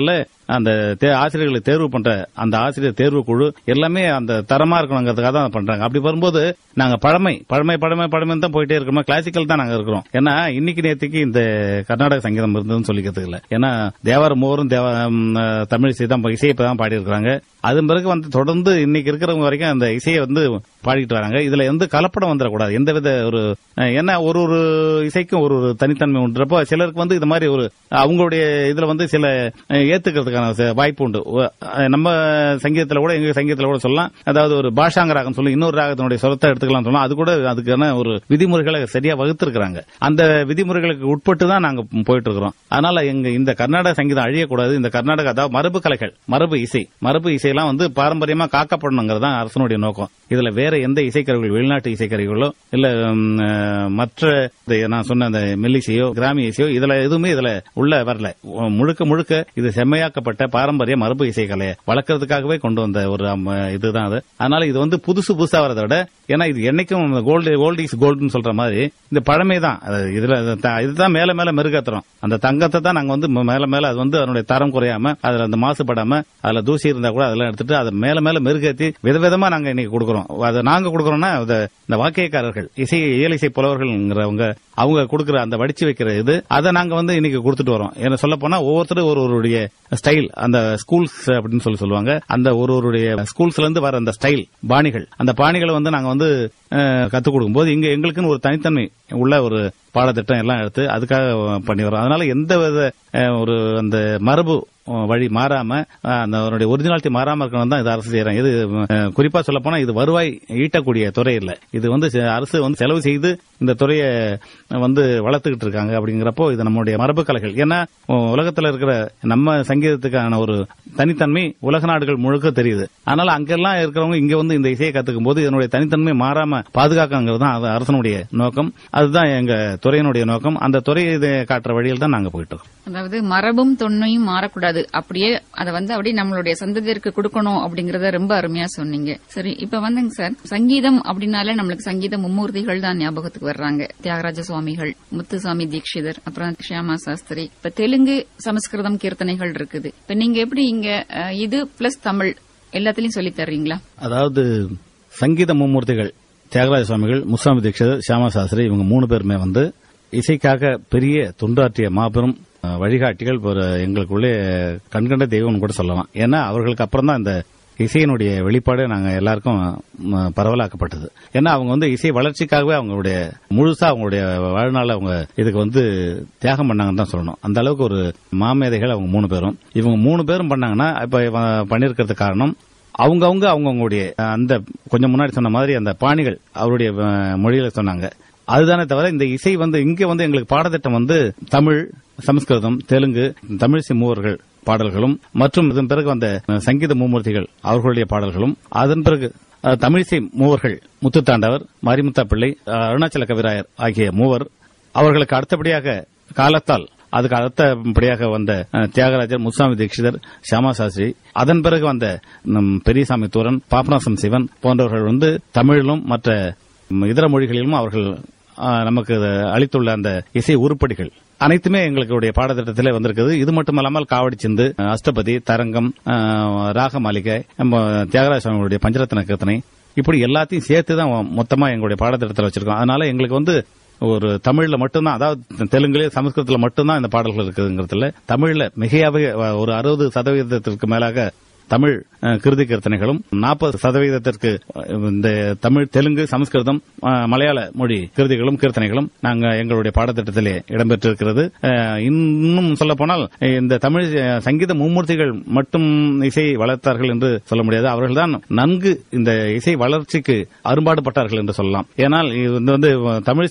அந்த தே- ஆசிரியர்களை தேர்வு பண்ற அந்த ஆசிரியர் தேர்வு குழு எல்லாமே அந்த தரமா இருக்கணுங்கிறதுக்காக தான் பண்றாங்க அப்படி வரும்போது நாங்க பழமை பழமை பழமை பழமை தான் போயிட்டே இருக்கோம் கிளாசிக்கல் தான் நாங்க இருக்கிறோம் ஏன்னா இன்னைக்கு நேத்துக்கு இந்த கர்நாடக சங்கீதம் இருந்ததுன்னு சொல்லிக்கிறதுக்கு இல்ல ஏன்னா தேவார மூவரும் தேவ ம், தமிழ் இசை தான் இசையை தான் பாடி இருக்காங்க அதன் பிறகு வந்து தொடர்ந்து இன்னைக்கு இருக்கிறவங்க வரைக்கும் அந்த இசையை வந்து பாடிட்டு வராங்க இதுல எந்த கலப்படம் வந்துடக்கூடாது எந்தவித ஒரு அஹ், ஏன்னா ஒரு ஒரு இசைக்கும் ஒரு ஒரு தனித்தன்மை உண்டுறப்போ சிலருக்கு வந்து இது மாதிரி ஒரு அவங்களுடைய இதுல வந்து சில அஹ், ஏத்துக்கிறதுக்கான ச- வாய்ப்பு உண்டு ஒ- அஹ், நம்ம சங்கீதத்துல கூட எங்க சங்கீதத்துல கூட சொல்லலாம் அதாவது ஒரு பாஷாங்க ராகம் சொல்லி இன்னொரு ராகத்தினுடைய சொரத்தை எடுத்துக்கலாம் சொல்லலாம் அது கூட அதுக்கான ஒரு விதிமுறைகளை சரியா வகுத்திருக்கிறாங்க அந்த விதிமுறைகளுக்கு உட்பட்டு தான் நாங்க போயிட்டு இருக்கிறோம் அதனால எங்க இந்த கர்நாடக சங்கீதம் அழியக்கூடாது இந்த கர்நாடக அதாவது மரபு கலைகள் மரபு இசை மரபு இசையெல்லாம் வந்து பாரம்பரியமா காக்கப்படணுங்கிறது தான் அரசனுடைய நோக்கம் இதுல வேற எந்த இசைக்கருவிகள் வெளிநாட்டு இசைக்கருவிகளோ இல்ல ம், அஹ், மற்ற இந்த நான் சொன்ன அந்த மெல்லிசையோ கிராமிய இசையோ இதுல எதுவுமே இதுல உள்ள வரல உ- முழுக்க முழுக்க இது செம்மையாக்கப்பட்ட பாரம்பரிய மரபு இசைக்கலையை வளர்க்கறதுக்காகவே கொண்டு வந்த ஒரு அம், இதுதான் அது அதனால இது வந்து புதுசு புதுசா வரதை விட ஏன்னா இது என்னைக்கும் கோல்டு கோல்டு இஸ் கோல்டுன்னு சொல்ற மாதிரி இந்த பழமை தான் அது இதுல த- இதுதான் மேல மேல மெருகேத்துறோம் அந்த தங்கத்தை தான் நாங்க வந்து ம- மேல மேல அது வந்து அதனுடைய தரம் குறையாம அதுல அந்த மாசுபடாம அதுல தூசி இருந்தா கூட அதெல்லாம் எடுத்துட்டு அதை மேல மேல மெருகேத்தி விதவிதமா நாங்க இன்னைக்கு கொடுக்கறோம் அதை நாங்க கொடுக்கறோம்னா அது இந்த வாக்கியக்காரர்கள் இசை இயலிசை புலவர்கள்ங்கிறவங்க அவங்க கொடுக்கிற அந்த வடிச்சு வைக்கிற இது அதை நாங்க வந்து இன்னைக்கு கொடுத்துட்டு வரோம் என்ன சொல்ல போனா ஒவ்வொருத்தரும் ஒரு ஒருடைய ஸ்டைல் அந்த ஸ்கூல்ஸ் அப்படின்னு சொல்லி சொல்லுவாங்க அந்த ஒரு ஒருடைய ஸ்கூல்ஸ்ல இருந்து வர அந்த ஸ்டைல் பாணிகள் அந்த பாணிகளை வந்து நாங்க வந்து அஹ், கத்துக் கொடுக்கும்போது இங்க எங்களுக்குன்னு ஒரு தனித்தன்மை உள்ள ஒரு பாடத்திட்டம் எல்லாம் எடுத்து அதுக்காக பண்ணி வரோம் அதனால எந்த வித அஹ், ஒரு அந்த மரபு அஹ், வழி மாறாம அஹ், அந்த அவருடைய ஒரிஜினாலிட்டி மாறாம இருக்கணும் தான் இது அரசு செய்யறாங்க இது அஹ், குறிப்பா சொல்ல போனா இது வருவாய் ஈட்டக்கூடிய துறை இல்ல இது வந்து செ- அரசு வந்து செலவு செய்து இந்த துறையை வந்து வளர்த்துக்கிட்டு இருக்காங்க அப்படிங்கிறப்போ இது நம்மளுடைய மரபு கலைகள் ஏன்னா உ- உலகத்துல இருக்கிற நம்ம சங்கீதத்துக்கான ஒரு தனித்தன்மை உலக நாடுகள் முழுக்க தெரியுது அதனால அங்கெல்லாம் இருக்கிறவங்க இங்க வந்து இந்த இசையை கத்துக்கும் போது இதனுடைய தனித்தன்மை மாறாம பாதுகாக்கங்கிறது தான் அது அரசனுடைய நோக்கம் அதுதான் எங்க துறையினுடைய நோக்கம் அந்த துறையை இதை காட்டுற வழியில் தான் நாங்க போயிட்டு இருக்கோம் அதாவது மரபும் தொன்மையும் மாறக்கூடாது அப்படியே அதை வந்து அப்படியே நம்மளுடைய சந்ததியருக்கு கொடுக்கணும் அப்படிங்கறத ரொம்ப அருமையா சொன்னீங்க சரி இப்ப வந்துங்க சார் சங்கீதம் அப்படின்னாலே நம்மளுக்கு சங்கீத மும்மூர்த்திகள் தான் ஞாபகத்துக்கு வர்றாங்க தியாகராஜ சுவாமிகள் முத்துசாமி தீட்சிதர் அப்புறம் ஷியாமா சாஸ்திரி இப்ப தெலுங்கு சமஸ்கிருதம் கீர்த்தனைகள் இருக்குது இப்ப நீங்க எப்படி இங்க அஹ், இது பிளஸ் தமிழ் எல்லாத்துலயும் சொல்லி தர்றீங்களா அதாவது சங்கீத மும்மூர்த்திகள் தியாகராஜ சுவாமிகள் முசாமி தீட்சிதர் சியாமா சாஸ்திரி இவங்க மூணு பேருமே வந்து இசைக்காக பெரிய தொண்டாற்றிய மாபெரும் அஹ், வழிகாட்டிகள் ஒரு எங்களுக்குள்ளே கண்கண்ட தெய்வம்னு கூட சொல்லலாம் ஏன்னா அவர்களுக்கு அப்புறம் தான் இந்த இசையினுடைய வெளிப்பாடு நாங்க எல்லாருக்கும் ம, பரவலாக்கப்பட்டது ஏன்னா அவங்க வந்து இசை வளர்ச்சிக்காகவே அவங்களுடைய முழுசா அவங்களுடைய வாழ்நாள் அவங்க இதுக்கு வந்து தியாகம் பண்ணாங்கன்னு தான் சொல்லணும் அந்த அளவுக்கு ஒரு மாமேதைகள் அவங்க மூணு பேரும் இவங்க மூணு பேரும் பண்ணாங்கன்னா இப்ப இவன் பண்ணிருக்கிறதுக்கு காரணம் அவங்கவுங்க அவங்கவுங்களுடைய அந்த கொஞ்சம் முன்னாடி சொன்ன மாதிரி அந்த பாணிகள் அவருடைய அஹ், மொழியில சொன்னாங்க அதுதானே தவிர இந்த இசை வந்து இங்க வந்து எங்களுக்கு பாடத்திட்டம் வந்து தமிழ் சமஸ்கிருதம் தெலுங்கு தமிழிசை மூவர்கள் பாடல்களும் மற்றும் இதன் பிறகு வந்த அஹ், சங்கீத மும்மூர்த்திகள் அவர்களுடைய பாடல்களும் அதன் பிறகு அஹ், தமிழிசை மூவர்கள் முத்துத்தாண்டவர் மாரிமுத்தா பிள்ளை அஹ், அருணாச்சல கவிராயர் ஆகிய மூவர் அவர்களுக்கு அடுத்தபடியாக காலத்தால் அதுக்கு அடுத்தபடியாக வந்த அஹ், தியாகராஜர் முத்துசாமி தீட்சிதர் சியாமா சாஸ்திரி அதன் பிறகு வந்த நம் பெரியசாமி தூரன் பாபநாசம் சிவன் போன்றவர்கள் வந்து தமிழிலும் மற்ற ம், இதர மொழிகளிலும் அவர்கள் அஹ், நமக்கு அளித்துள்ள அந்த இசை உருப்படிகள் அனைத்துமே எங்களுடைய பாடத்திட்டத்திலே வந்திருக்குது இது மட்டுமல்லாமல் காவடி சிந்து அஹ், அஷ்டபதி தரங்கம் அஹ், ராக மாளிகை நம்ம தியாகராஜ சுவாமிகளுடைய பஞ்சரத்ன கீர்த்தனை இப்படி எல்லாத்தையும் சேர்த்து தான் மொத்தமா எங்களுடைய பாடத்திட்டத்தில் வச்சிருக்கோம் அதனால எங்களுக்கு வந்து ஒரு தமிழ்ல மட்டும்தான் அதாவது தெலுங்குல சமஸ்கிருதத்துல மட்டும்தான் இந்த பாடல்கள் இருக்குதுங்கிறதுல தமிழ்ல மிகையாவே அஹ், ஒரு அறுபது சதவீதத்திற்கு மேலாக தமிழ் அஹ், கிருதி கீர்த்தனைகளும் நாற்பது சதவீதத்திற்கு அஹ், இந்த தமிழ் தெலுங்கு சமஸ்கிருதம் அஹ், மலையாள மொழி கிருதிகளும் கீர்த்தனைகளும் நாங்க எங்களுடைய பாடத்திட்டத்திலே இடம்பெற்றிருக்கிறது அஹ், இன்னும் சொல்ல போனால் இந்த தமிழ் அஹ், சங்கீத மும்மூர்த்திகள் மட்டும் இசை வளர்த்தார்கள் என்று சொல்ல முடியாது அவர்கள்தான் நன்கு இந்த இசை வளர்ச்சிக்கு அரும்பாடுபட்டார்கள் என்று சொல்லலாம் ஏனால் இது வந்து தமிழ்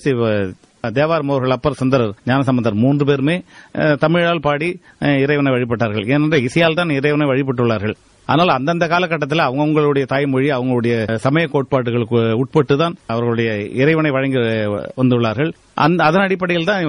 தேவார் மோர்கள் அப்பர் சுந்தரர் ஞானசம்பந்தர் மூன்று பேருமே அஹ், தமிழால் பாடி அஹ், இறைவனை வழிபட்டார்கள் ஏனென்றால் இசையால் தான் இறைவனை வழிபட்டுள்ளார்கள் ஆனால் அந்தந்த காலகட்டத்தில் அவங்கவுங்களுடைய தாய்மொழி அவங்களுடைய சமய கோட்பாடுகளுக்கு உட்பட்டு தான் அவர்களுடைய இறைவனை வழங்கி வந்துள்ளார்கள் அந்த அதன் அடிப்படையில் தான் வந்து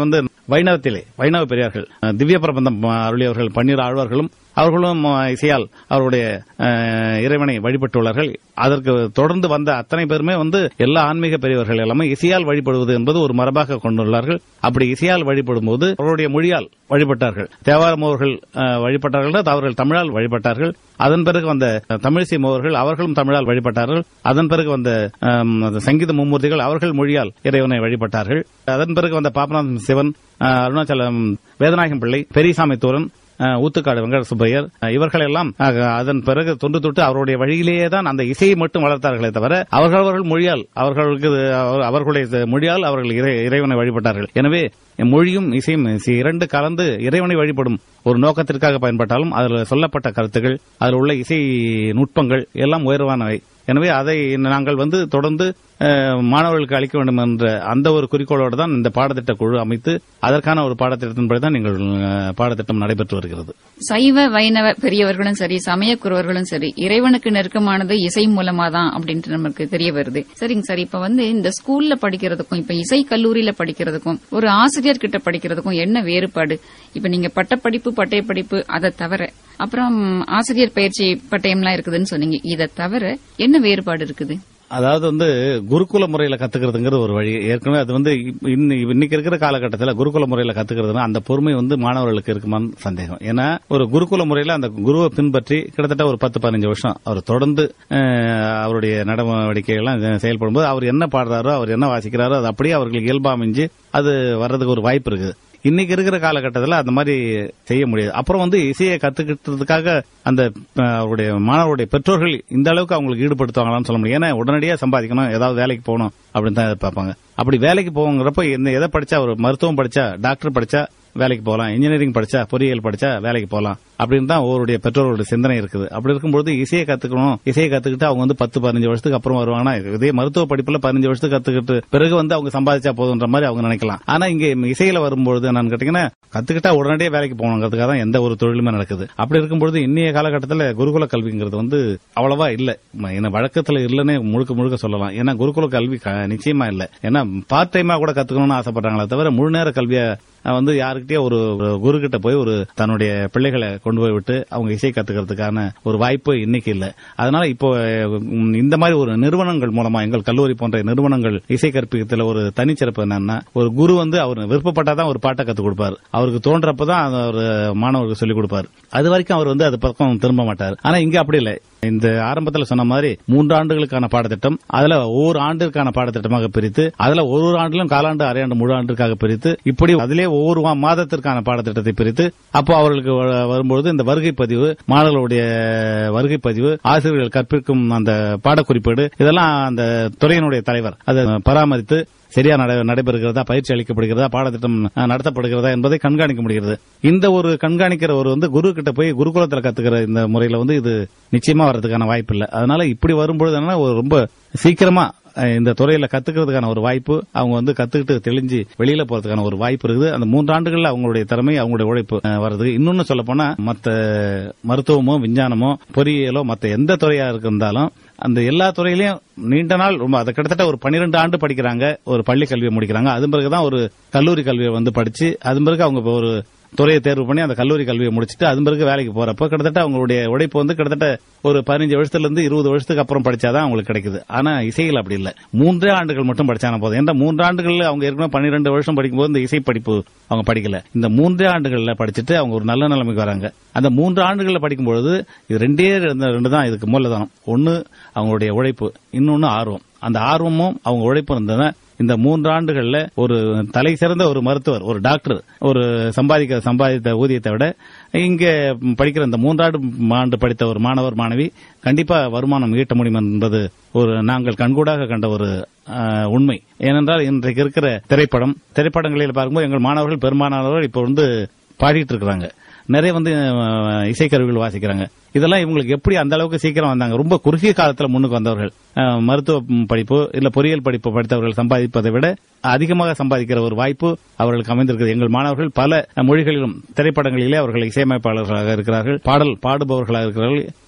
வைணவத்திலே வைணவ பெரியார்கள் அஹ், திவ்ய பிரபந்தம் அருளியவர்கள் பன்னீர் ஆழ்வார்களும் அவர்களும் அஹ், இசையால் அவருடைய அஹ், இறைவனை வழிபட்டுள்ளார்கள் அதற்கு தொடர்ந்து வந்த அத்தனை பேருமே வந்து எல்லா ஆன்மீக பெரியவர்கள் எல்லாமே இசையால் வழிபடுவது என்பது ஒரு மரபாக கொண்டுள்ளார்கள் அப்படி இசையால் வழிபடும் போது அவருடைய மொழியால் வழிபட்டார்கள் தேவாரம் அவர்கள் அஹ், வழிபட்டார்கள் அவர்கள் தமிழால் வழிபட்டார்கள் அதன் பிறகு வந்த அஹ், தமிழிசை அவர்கள் அவர்களும் தமிழால் வழிபட்டார்கள் அதன் பிறகு வந்த அம், சங்கீத மும்மூர்த்திகள் அவர்கள் மொழியால் இறைவனை வழிபட்டார்கள் அதன் பிறகு வந்த பாபநாதன் சிவன் அஹ், அருணாச்சலம் வேதநாயகம் பிள்ளை பெரியசாமி தூரன் அஹ், ஊத்துக்காடு வெங்கட சுப்பையர் அஹ், இவர்களெல்லாம் அஹ், அதன் பிறகு தொன்று தொட்டு அவருடைய வழியிலேயே தான் அந்த இசையை மட்டும் வளர்த்தார்களே தவிர அவர்கள் மொழியால் அவர்களுக்கு அவர்- அவர்களுடைய மொழியால் அவர்கள் இறை- இறைவனை வழிபட்டார்கள் எனவே மொழியும் இசையும் இசை இரண்டு கலந்து இறைவனை வழிபடும் ஒரு நோக்கத்திற்காக பயன்பட்டாலும் அதில் சொல்லப்பட்ட கருத்துக்கள் அதில் உள்ள இசை நுட்பங்கள் எல்லாம் உயர்வானவை எனவே அதை நாங்கள் வந்து தொடர்ந்து அஹ், மாணவர்களுக்கு அளிக்க வேண்டும் என்ற அந்த ஒரு குறிக்கோளோடு தான் இந்த பாடத்திட்ட குழு அமைத்து அதற்கான ஒரு பாடத்திட்டத்தின்படி தான் எங்கள் அஹ், பாடத்திட்டம் நடைபெற்று வருகிறது சைவ வைணவ பெரியவர்களும் சரி சமய குருவர்களும் சரி இறைவனுக்கு நெருக்கமானது இசை மூலமா தான் அப்படின்ட்டு நமக்கு தெரிய வருது சரிங்க சார் இப்ப வந்து இந்த ஸ்கூல்ல படிக்கிறதுக்கும் இப்ப இசை கல்லூரியில படிக்கிறதுக்கும் ஒரு ஆசிரியர் கிட்ட படிக்கிறதுக்கும் என்ன வேறுபாடு இப்ப நீங்க பட்டப்படிப்பு பட்டய படிப்பு அதை தவிர அப்புறம் ஆசிரியர் பயிற்சி பட்டயம்லாம் இருக்குதுன்னு சொன்னீங்க இதை தவிர என்ன வேறுபாடு இருக்குது அதாவது வந்து குருகுல முறையில கத்துக்கிறதுங்கிற ஒரு வழி ஏற்கனவே அது வந்து இப்ப இன்னி- இன்னைக்கு இருக்கிற காலகட்டத்தில் குருகுல முறையில கத்துக்கிறதுனா அந்த பொறுமை வந்து மாணவர்களுக்கு இருக்குமான்னு சந்தேகம் ஏன்னா ஒரு குருகுல முறையில அந்த குருவை பின்பற்றி கிட்டத்தட்ட ஒரு பத்து பதினஞ்சு வருஷம் அவர் தொடர்ந்து அஹ், அவருடைய நடவடிக்கைகள்லாம் செயல்படும் போது அவர் என்ன பாடுறாரோ அவர் என்ன வாசிக்கிறாரோ அது அப்படியே அவர்களுக்கு இயல்பா அமைஞ்சு அது வர்றதுக்கு ஒரு வாய்ப்பு இருக்குது இன்னைக்கு இருக்கிற காலகட்டத்தில் அந்த மாதிரி செய்ய முடியாது அப்புறம் வந்து இசையை கத்துக்கிட்டதுக்காக அந்த அஹ், அவருடைய மாணவருடைய பெற்றோர்கள் இந்த அளவுக்கு அவங்களுக்கு ஈடுபடுத்துவாங்களான்னு சொல்ல முடியும் ஏன்னா உடனடியாக சம்பாதிக்கணும் ஏதாவது வேலைக்கு போகணும் அப்படின்னு தான் எதிர்பார்ப்பாங்க அப்படி வேலைக்கு போங்கிறப்ப என்ன எதை படிச்சா ஒரு மருத்துவம் படிச்சா டாக்டர் படிச்சா வேலைக்கு போகலாம் இன்ஜினியரிங் படிச்சா பொறியியல் படிச்சா வேலைக்கு போகலாம் அப்படின்னு தான் ஒவ்வொருடைய பெற்றோர்களுடைய சிந்தனை இருக்குது அப்படி இருக்கும்போது இசையை கத்துக்கணும் இசையை கத்துக்கிட்டு அவங்க வந்து பத்து பதினஞ்சு வருஷத்துக்கு அப்புறம் வருவாங்கன்னா இதே மருத்துவ படிப்புல பதினஞ்சு வருஷத்துக்கு கத்துக்கிட்டு பிறகு வந்து அவங்க சம்பாதிச்சா போதுன்ற மாதிரி அவங்க நினைக்கலாம் ஆனா இங்க இசையில வரும்பொழுது என்னன்னு கேட்டீங்கன்னா கத்துக்கிட்டா உடனடியே வேலைக்கு போகணுங்கிறதுக்காக தான் எந்த ஒரு தொழிலுமே நடக்குது அப்படி இருக்கும்பொழுது இன்னைய காலகட்டத்தில் குருகுல கல்விங்கிறது வந்து அவ்வளவா இல்ல ம- என்ன வழக்கத்துல இல்லைன்னு முழுக்க முழுக்க சொல்லலாம் ஏன்னா குருகுல கல்வி க- நிச்சயமா இல்ல ஏன்னா பார்ட் டைமா கூட கத்துக்கணும்னு ஆசைப்படுறாங்களே தவிர முழு நேர கல்வியை அஹ், வந்து யாருக்கிட்டே ஒரு ஒரு குரு கிட்ட போய் ஒரு தன்னுடைய பிள்ளைகளை கொண்டு போய் விட்டு அவங்க இசை கத்துக்கிறதுக்கான ஒரு வாய்ப்பு இன்னைக்கு இல்ல அதனால இப்போ உம், இந்த மாதிரி ஒரு நிறுவனங்கள் மூலமா எங்கள் கல்லூரி போன்ற நிறுவனங்கள் இசை கற்பிக்கத்துல ஒரு தனிச்சிறப்பு என்னன்னா ஒரு குரு வந்து அவர் விருப்பப்பட்டாதான் ஒரு பாட்டை கத்துக் கொடுப்பார் அவருக்கு தோன்றப்பதான் அதை அவர் மாணவருக்கு சொல்லிக் கொடுப்பார் அது வரைக்கும் அவர் வந்து அது பக்கம் திரும்ப மாட்டார் ஆனா இங்க அப்படி இல்லை இந்த ஆரம்பத்துல சொன்ன மாதிரி மூன்று ஆண்டுகளுக்கான பாடத்திட்டம் அதுல ஒவ்வொரு ஆண்டிற்கான பாடத்திட்டமாக பிரித்து அதுல ஒரு ஒரு ஆண்டிலும் காலாண்டு அரையாண்டு முழு ஆண்டிற்காக பிரித்து இப்படி அதிலே ஒவ்வொரு மா- மாதத்திற்கான பாடத்திட்டத்தை பிரித்து அப்போ அவர்களுக்கு வ- வரும்பொழுது இந்த வருகை பதிவு மாணவர்களுடைய வருகை பதிவு ஆசிரியர்கள் கற்பிக்கும் அந்த பாடக்குறிப்பேடு இதெல்லாம் அந்த துறையினுடைய தலைவர் அதை பராமரித்து சரியா நட- நடைபெறுகிறதா பயிற்சி அளிக்கப்படுகிறதா பாடத்திட்டம் அஹ், நடத்தப்படுகிறதா என்பதை கண்காணிக்க முடிகிறது இந்த ஒரு கண்காணிக்கிற ஒரு வந்து குரு கிட்ட போய் குருகுலத்துல கத்துக்கிற இந்த முறையில வந்து இது நிச்சயமா வர்றதுக்கான வாய்ப்பு இல்லை அதனால இப்படி வரும்பொழுது என்னன்னா ஒரு ரொம்ப சீக்கிரமா அஹ், இந்த துறையில கத்துக்கிறதுக்கான ஒரு வாய்ப்பு அவங்க வந்து கத்துக்கிட்டு தெளிஞ்சு வெளியில போறதுக்கான ஒரு வாய்ப்பு இருக்குது அந்த மூன்று ஆண்டுகள்ல அவங்களுடைய திறமை அவங்களுடைய உழைப்பு அஹ், வருது இன்னொன்னு சொல்ல போனா மத்த மருத்துவமோ விஞ்ஞானமோ பொறியியலோ மத்த எந்த துறையா இருந்தாலும் அந்த எல்லா துறையிலயும் நீண்ட நாள் ரொம்ப அது கிட்டத்தட்ட ஒரு 12 ஆண்டு படிக்கிறாங்க ஒரு பள்ளி கல்வியை முடிக்கிறாங்க அதன் பிறகுதான் ஒரு கல்லூரி கல்வியை வந்து படிச்சு அதன் பிறகு அவங்க இப்ப ஒரு துறையை தேர்வு பண்ணி அந்த கல்லூரி கல்வியை முடிச்சுட்டு அதன் பிறகு வேலைக்கு போறப்ப கிட்டத்தட்ட அவங்களுடைய உழைப்பு வந்து கிட்டத்தட்ட ஒரு பதினஞ்சு வருஷத்துல இருந்து இருபது வருஷத்துக்கு அப்புறம் படிச்சாதான் அவங்களுக்கு கிடைக்குது ஆனா இசையில் அப்படி இல்ல மூன்றே ஆண்டுகள் மட்டும் படிச்சான போதும் ஏன்னா மூன்று ஆண்டுகள்ல அவங்க ஏற்கனவே பன்னிரெண்டு வருஷம் படிக்கும்போது இந்த இசை படிப்பு அவங்க படிக்கல இந்த மூன்றே ஆண்டுகள்ல படிச்சுட்டு அவங்க ஒரு நல்ல நிலைமைக்கு வராங்க அந்த மூன்று ஆண்டுகள்ல படிக்கும்பொழுது இது ரெண்டே ரெண்டு ரெண்டு தான் இதுக்கு மூலதனம் ஒன்னு அவங்களுடைய உழைப்பு இன்னொன்னு ஆர்வம் அந்த ஆர்வமும் அவங்க உழைப்பும் இருந்ததுன்னா இந்த மூன்று ஆண்டுகள்ல ஒரு தலை சிறந்த ஒரு மருத்துவர் ஒரு டாக்டர் ஒரு சம்பாதிக்க சம்பாதித்த ஊதியத்தை விட இங்க படிக்கிற இந்த மூன்றாண்டு ஆண்டு படித்த ஒரு மாணவர் மாணவி கண்டிப்பா வருமானம் ஈட்ட முடியும் என்பது ஒரு நாங்கள் கண்கூடாக கண்ட ஒரு ஆஹ், உண்மை ஏனென்றால் இன்றைக்கு இருக்கிற திரைப்படம் திரைப்படங்களில் பார்க்கும்போது எங்கள் மாணவர்கள் பெரும்பாலானவர்கள் இப்போ வந்து பாடிட்டு இருக்கிறாங்க நிறைய வந்து அஹ், இசைக்கருவிகள் வாசிக்கிறாங்க இதெல்லாம் இவங்களுக்கு எப்படி அந்த அளவுக்கு சீக்கிரம் வந்தாங்க ரொம்ப குறுகிய காலத்துல முன்னுக்கு வந்தவர்கள் அஹ், மருத்துவ படிப்பு இல்ல பொறியியல் படிப்பு படித்தவர்கள் சம்பாதிப்பதை விட அதிகமாக சம்பாதிக்கிற ஒரு வாய்ப்பு அவர்களுக்கு அமைந்திருக்கிறது எங்கள் மாணவர்கள் பல மொழிகளிலும் திரைப்படங்களிலே அவர்கள் இசையமைப்பாளர்களாக இருக்கிறார்கள் பாடல் பாடுபவர்களாக இருக்கிறார்கள்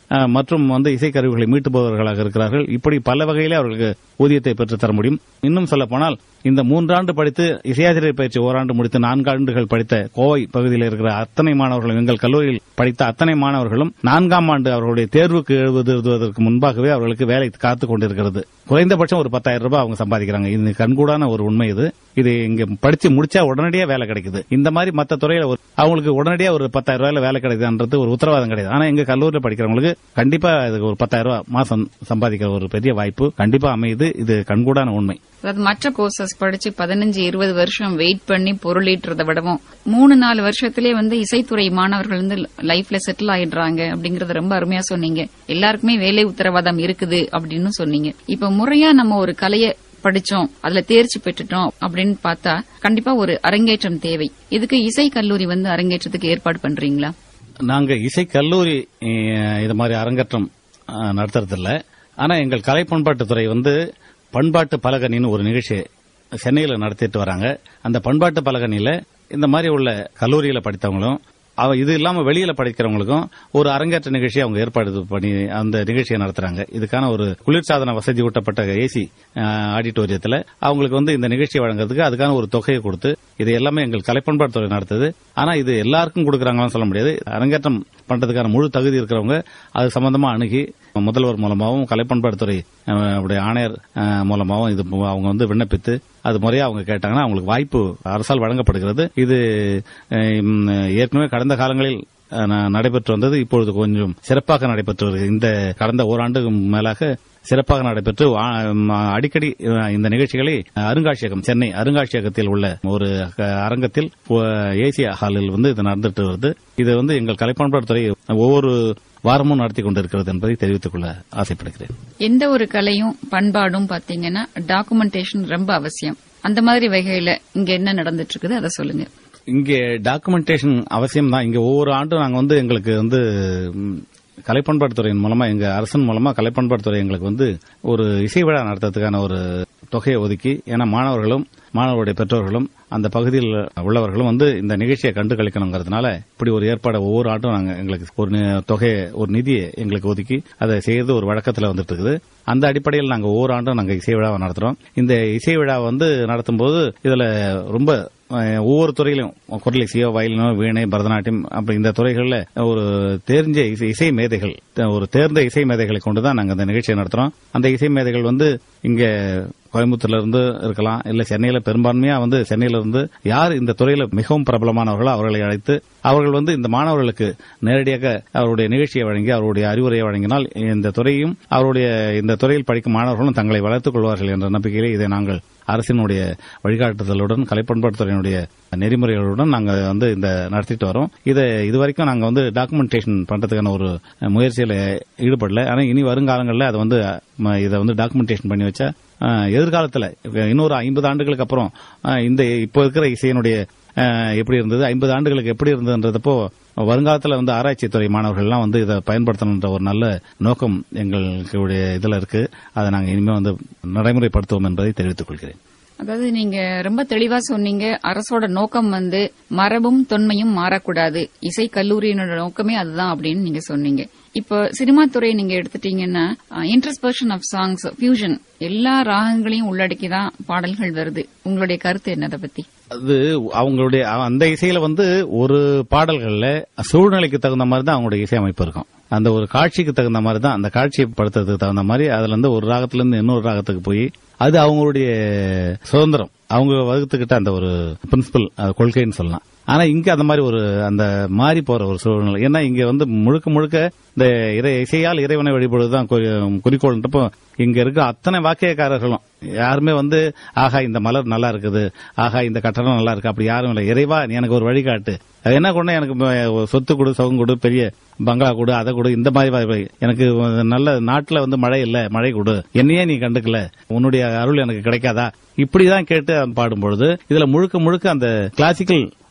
அஹ், மற்றும் வந்து இசைக்கருவிகளை மீட்டுபவர்களாக இருக்கிறார்கள் இப்படி பல வகையிலே அவர்களுக்கு ஊதியத்தை பெற்றுத் தர முடியும் இன்னும் சொல்ல போனால் இந்த மூன்றாண்டு படித்து இசையாசிரியர் பயிற்சி ஓராண்டு முடித்து நான்காண்டுகள் படித்த கோவை பகுதியில் இருக்கிற அத்தனை மாணவர்களும் எங்கள் கல்லூரியில் படித்த அத்தனை மாணவர்களும் நான்காம் ஆண்டு அவர்களுடைய தேர்வுக்கு எழுதுவதற்கு முன்பாகவே அவர்களுக்கு வேலை காத்துக் கொண்டிருக்கிறது குறைந்தபட்சம் ஒரு பத்தாயிரம் ரூபாய் அவங்க சம்பாதிக்கிறாங்க இது கண்கூடான ஒரு உண்மை இது இது இங்க படிச்சு முடிச்சா உடனடியா வேலை கிடைக்குது இந்த மாதிரி மத்த துறையில ஒரு அவங்களுக்கு உடனடியா ஒரு பத்தாயிரம் ரூபாயில வேலை கிடைக்குதுன்றது ஒரு உத்தரவாதம் கிடையாது ஆனா எங்க கல்லூரியில் படிக்கிறவங்களுக்கு கண்டிப்பா இதுக்கு ஒரு பத்தாயிரம் ரூபாய் மாசம் சம்பாதிக்கிற ஒரு பெரிய வாய்ப்பு கண்டிப்பா அமையுது இது கண்கூடான உண்மை அதாவது மற்ற கோர்சஸ் படிச்சு பதினஞ்சு இருபது வருஷம் வெயிட் பண்ணி பொருளீட்டுறதை விடவும் மூணு நாலு வருஷத்திலே வந்து இசைத்துறை மாணவர்கள் வந்து லைஃப்ல செட்டில் ஆயிடுறாங்க அப்படிங்கறத ரொம்ப அருமையா சொன்னீங்க எல்லாருக்குமே வேலை உத்தரவாதம் இருக்குது அப்படின்னு சொன்னீங்க இப்ப முறையா நம்ம ஒரு கலைய படிச்சோம் அதுல தேர்ச்சி பெற்றுட்டோம் அப்படின்னு பார்த்தா கண்டிப்பா ஒரு அரங்கேற்றம் தேவை இதுக்கு இசை கல்லூரி வந்து அரங்கேற்றத்துக்கு ஏற்பாடு பண்றீங்களா நாங்க இசை கல்லூரி அஹ், இது மாதிரி அரங்கேற்றம் அஹ், நடத்துறதில்ல ஆனா எங்கள் கலை பண்பாட்டுத்துறை வந்து பண்பாட்டு பலகனின்னு ஒரு நிகழ்ச்சி சென்னையில நடத்திட்டு வராங்க அந்த பண்பாட்டு பலகனில இந்த மாதிரி உள்ள கல்லூரியில படித்தவங்களும் அவ இது இல்லாம வெளியில படிக்கிறவங்களுக்கும் ஒரு அரங்கேற்ற நிகழ்ச்சி அவங்க ஏற்பாடு பண்ணி அந்த நிகழ்ச்சியை நடத்துறாங்க இதுக்கான ஒரு குளிர்சாதன வசதி ஊட்டப்பட்ட ஏசி ஆடிட்டோரியத்துல அவங்களுக்கு வந்து இந்த நிகழ்ச்சியை வழங்குறதுக்கு அதுக்கான ஒரு தொகையை கொடுத்து இது எல்லாமே எங்கள் கலைப்பண்பாட்டுத்துறை நடத்துது ஆனா இது எல்லாருக்கும் கொடுக்கறாங்களான்னு சொல்ல முடியாது அரங்கேற்றம் பண்றதுக்கான முழு தகுதி இருக்கிறவங்க அது சம்பந்தமா அணுகி முதல்வர் மூலமாகவும் கலைப்பண்பாட்டுத்துறை அஹ், உடைய ஆணையர் அஹ், மூலமாகவும் இது அவங்க வந்து விண்ணப்பித்து அது முறையா அவங்க கேட்டாங்கன்னா அவங்களுக்கு வாய்ப்பு அரசால் வழங்கப்படுகிறது இது அஹ், ம், ஏற்கனவே கடந்த காலங்களில் அஹ், ந- நடைபெற்று வந்தது இப்பொழுது கொஞ்சம் சிறப்பாக நடைபெற்று வருகிறது இந்த கடந்த ஓராண்டுக்கு மேலாக சிறப்பாக நடைபெற்று வா- ம், அடிக்கடி அஹ், இந்த நிகழ்ச்சிகளை அருங்காட்சியகம் சென்னை அருங்காட்சியகத்தில் உள்ள ஒரு அஹ், அரங்கத்தில் அஹ், ஏசியா ஹாலில் வந்து இது நடந்துட்டு வருது இது வந்து எங்கள் கலைப்பண்பாட்டுத்துறை ஒவ்வொரு வாரமும் நடத்தி கொண்டிருக்கிறது என்பதை தெரிவித்துக் கொள்ள ஆசைப்படுகிறேன் எந்த ஒரு கலையும் பண்பாடும் பாத்தீங்கன்னா டாக்குமெண்டேஷன் ரொம்ப அவசியம் அந்த மாதிரி வகையில இங்க என்ன நடந்துட்டு இருக்குது அதை சொல்லுங்க இங்கே டாக்குமெண்டேஷன் அவசியம் தான் இங்க ஒவ்வொரு ஆண்டும் நாங்க வந்து எங்களுக்கு வந்து ம், கலைப்பண்பாட்டுத்துறையின் மூலமா எங்க அரசன் மூலமா கலைப்பண்பாட்டுத்துறை எங்களுக்கு வந்து ஒரு இசை விழா நடத்துறதுக்கான ஒரு தொகையை ஒதுக்கி ஏன்னா மாணவர்களும் மாணவருடைய பெற்றோர்களும் அந்த பகுதியில் உள்ளவர்களும் வந்து இந்த நிகழ்ச்சியை கண்டு கழிக்கணுங்கிறதுனால இப்படி ஒரு ஏற்பாடு ஒவ்வொரு ஆண்டும் நாங்க எங்களுக்கு ஒரு நி- தொகையை ஒரு நிதியை எங்களுக்கு ஒதுக்கி அதை செய்யறது ஒரு வழக்கத்துல வந்துட்டு இருக்குது அந்த அடிப்படையில் நாங்க ஒவ்வொரு ஆண்டும் நாங்க இசை விழாவை நடத்துறோம் இந்த இசை விழா வந்து நடத்தும் போது இதுல ரொம்ப அஹ், ஒவ்வொரு துறையிலும் குரல் இசையோ வயலினோ வீணை பரதநாட்டியம் அப்படி இந்த துறைகளில் ஒரு தெரிஞ்ச இசை இசை மேதைகள் த- ஒரு தேர்ந்த இசை மேதைகளை கொண்டு தான் நாங்கள் அந்த நிகழ்ச்சியை நடத்துறோம் அந்த இசை மேதைகள் வந்து இங்க கோயம்புத்தூர்ல இருந்து இருக்கலாம் இல்ல சென்னையில பெரும்பான்மையா வந்து சென்னையில இருந்து யார் இந்த துறையில மிகவும் பிரபலமானவர்களோ அவர்களை அழைத்து அவர்கள் வந்து இந்த மாணவர்களுக்கு நேரடியாக அவருடைய நிகழ்ச்சியை வழங்கி அவருடைய அறிவுரையை வழங்கினால் இந்த துறையும் அவருடைய இந்த துறையில் படிக்கும் மாணவர்களும் தங்களை வளர்த்துக் கொள்வார்கள் என்ற நம்பிக்கையிலே இதை நாங்கள் அரசினுடைய வழிகாட்டுதலுடன் கலைப்பண்பாட்டுத்துறையினுடைய நெறிமுறைகளுடன் நாங்க வந்து இந்த நடத்திட்டு வரோம் இதை இதுவரைக்கும் நாங்க வந்து டாக்குமெண்டேஷன் பண்றதுக்கான ஒரு முயற்சியில ஈடுபடல ஆனா இனி வருங்காலங்களில் அதை வந்து ம, இதை வந்து டாக்குமெண்டேஷன் பண்ணி வச்சா அஹ், எதிர்காலத்துல இன்னொரு ஐம்பது ஆண்டுகளுக்கு அப்புறம் அஹ், இந்த இப்போ இருக்கிற இசையினுடைய அஹ், எப்படி இருந்தது ஐம்பது ஆண்டுகளுக்கு எப்படி இருந்ததுன்றதப்போ வருங்காலத்துல வந்து ஆராய்ச்சி துறை மாணவர்கள்லாம் வந்து இதை பயன்படுத்தணுன்ற ஒரு நல்ல நோக்கம் எங்களுடைய இதுல இருக்கு அதை நாங்க இனிமே வந்து நடைமுறைப்படுத்துவோம் என்பதை தெரிவித்துக் கொள்கிறேன் அதாவது நீங்க ரொம்ப தெளிவா சொன்னீங்க அரசோட நோக்கம் வந்து மரபும் தொன்மையும் மாறக்கூடாது இசை கல்லூரியினோட நோக்கமே அதுதான் அப்படின்னு நீங்க சொன்னீங்க இப்போ சினிமா துறை நீங்க எடுத்துட்டீங்கன்னா இன்டர்ஸ்பர்ஷன் ஆஃப் சாங்ஸ் ஃபியூஷன் எல்லா ராகங்களையும் உள்ளடக்கி தான் பாடல்கள் வருது உங்களுடைய கருத்து என்ன அதை பத்தி அது அவங்களுடைய அந்த இசையில வந்து ஒரு பாடல்கள்ல சூழ்நிலைக்கு தகுந்த மாதிரி தான் அவங்களுடைய இசை அமைப்பு இருக்கும் அந்த ஒரு காட்சிக்கு தகுந்த மாதிரி தான் அந்த காட்சியை படுத்துறதுக்கு தகுந்த மாதிரி அதுல இருந்து ஒரு ராகத்துல இருந்து இன்னொரு ராகத்துக்கு போய் அது அவங்களுடைய சுதந்திரம் அவங்க வகுத்துக்கிட்ட அந்த ஒரு பிரின்சிபல் கொள்கைன்னு சொல்லலாம் ஆனா இங்க அந்த மாதிரி ஒரு அந்த மாறி போற ஒரு சூழ்நிலை ஏன்னா இங்க வந்து முழுக்க முழுக்க இந்த இறை இசையால் இறைவனை வழிபடுவதுதான் குறி- குறிக்கோள்ன்றப்போ இங்க இருக்க அத்தனை வாக்கியக்காரர்களும் யாருமே வந்து ஆகா இந்த மலர் நல்லா இருக்குது ஆகா இந்த கட்டடம் நல்லா இருக்கு அப்படி யாரும் இல்லை இறைவா நீ எனக்கு ஒரு வழிகாட்டு அது என்ன கொண்டு எனக்கு ம- சொத்து கொடு சவுங்க கொடு பெரிய பங்களா கொடு அதை கொடு இந்த மாதிரி வ- வ- எனக்கு நல்ல நாட்டுல வந்து மழை இல்ல மழை கொடு என்னையே நீ கண்டுக்கல உன்னுடைய அருள் எனக்கு கிடைக்காதா இப்படிதான் கேட்டு அவன் பாடும் பொழுது இதுல முழுக்க முழுக்க அந்த கிளாசிக்கல்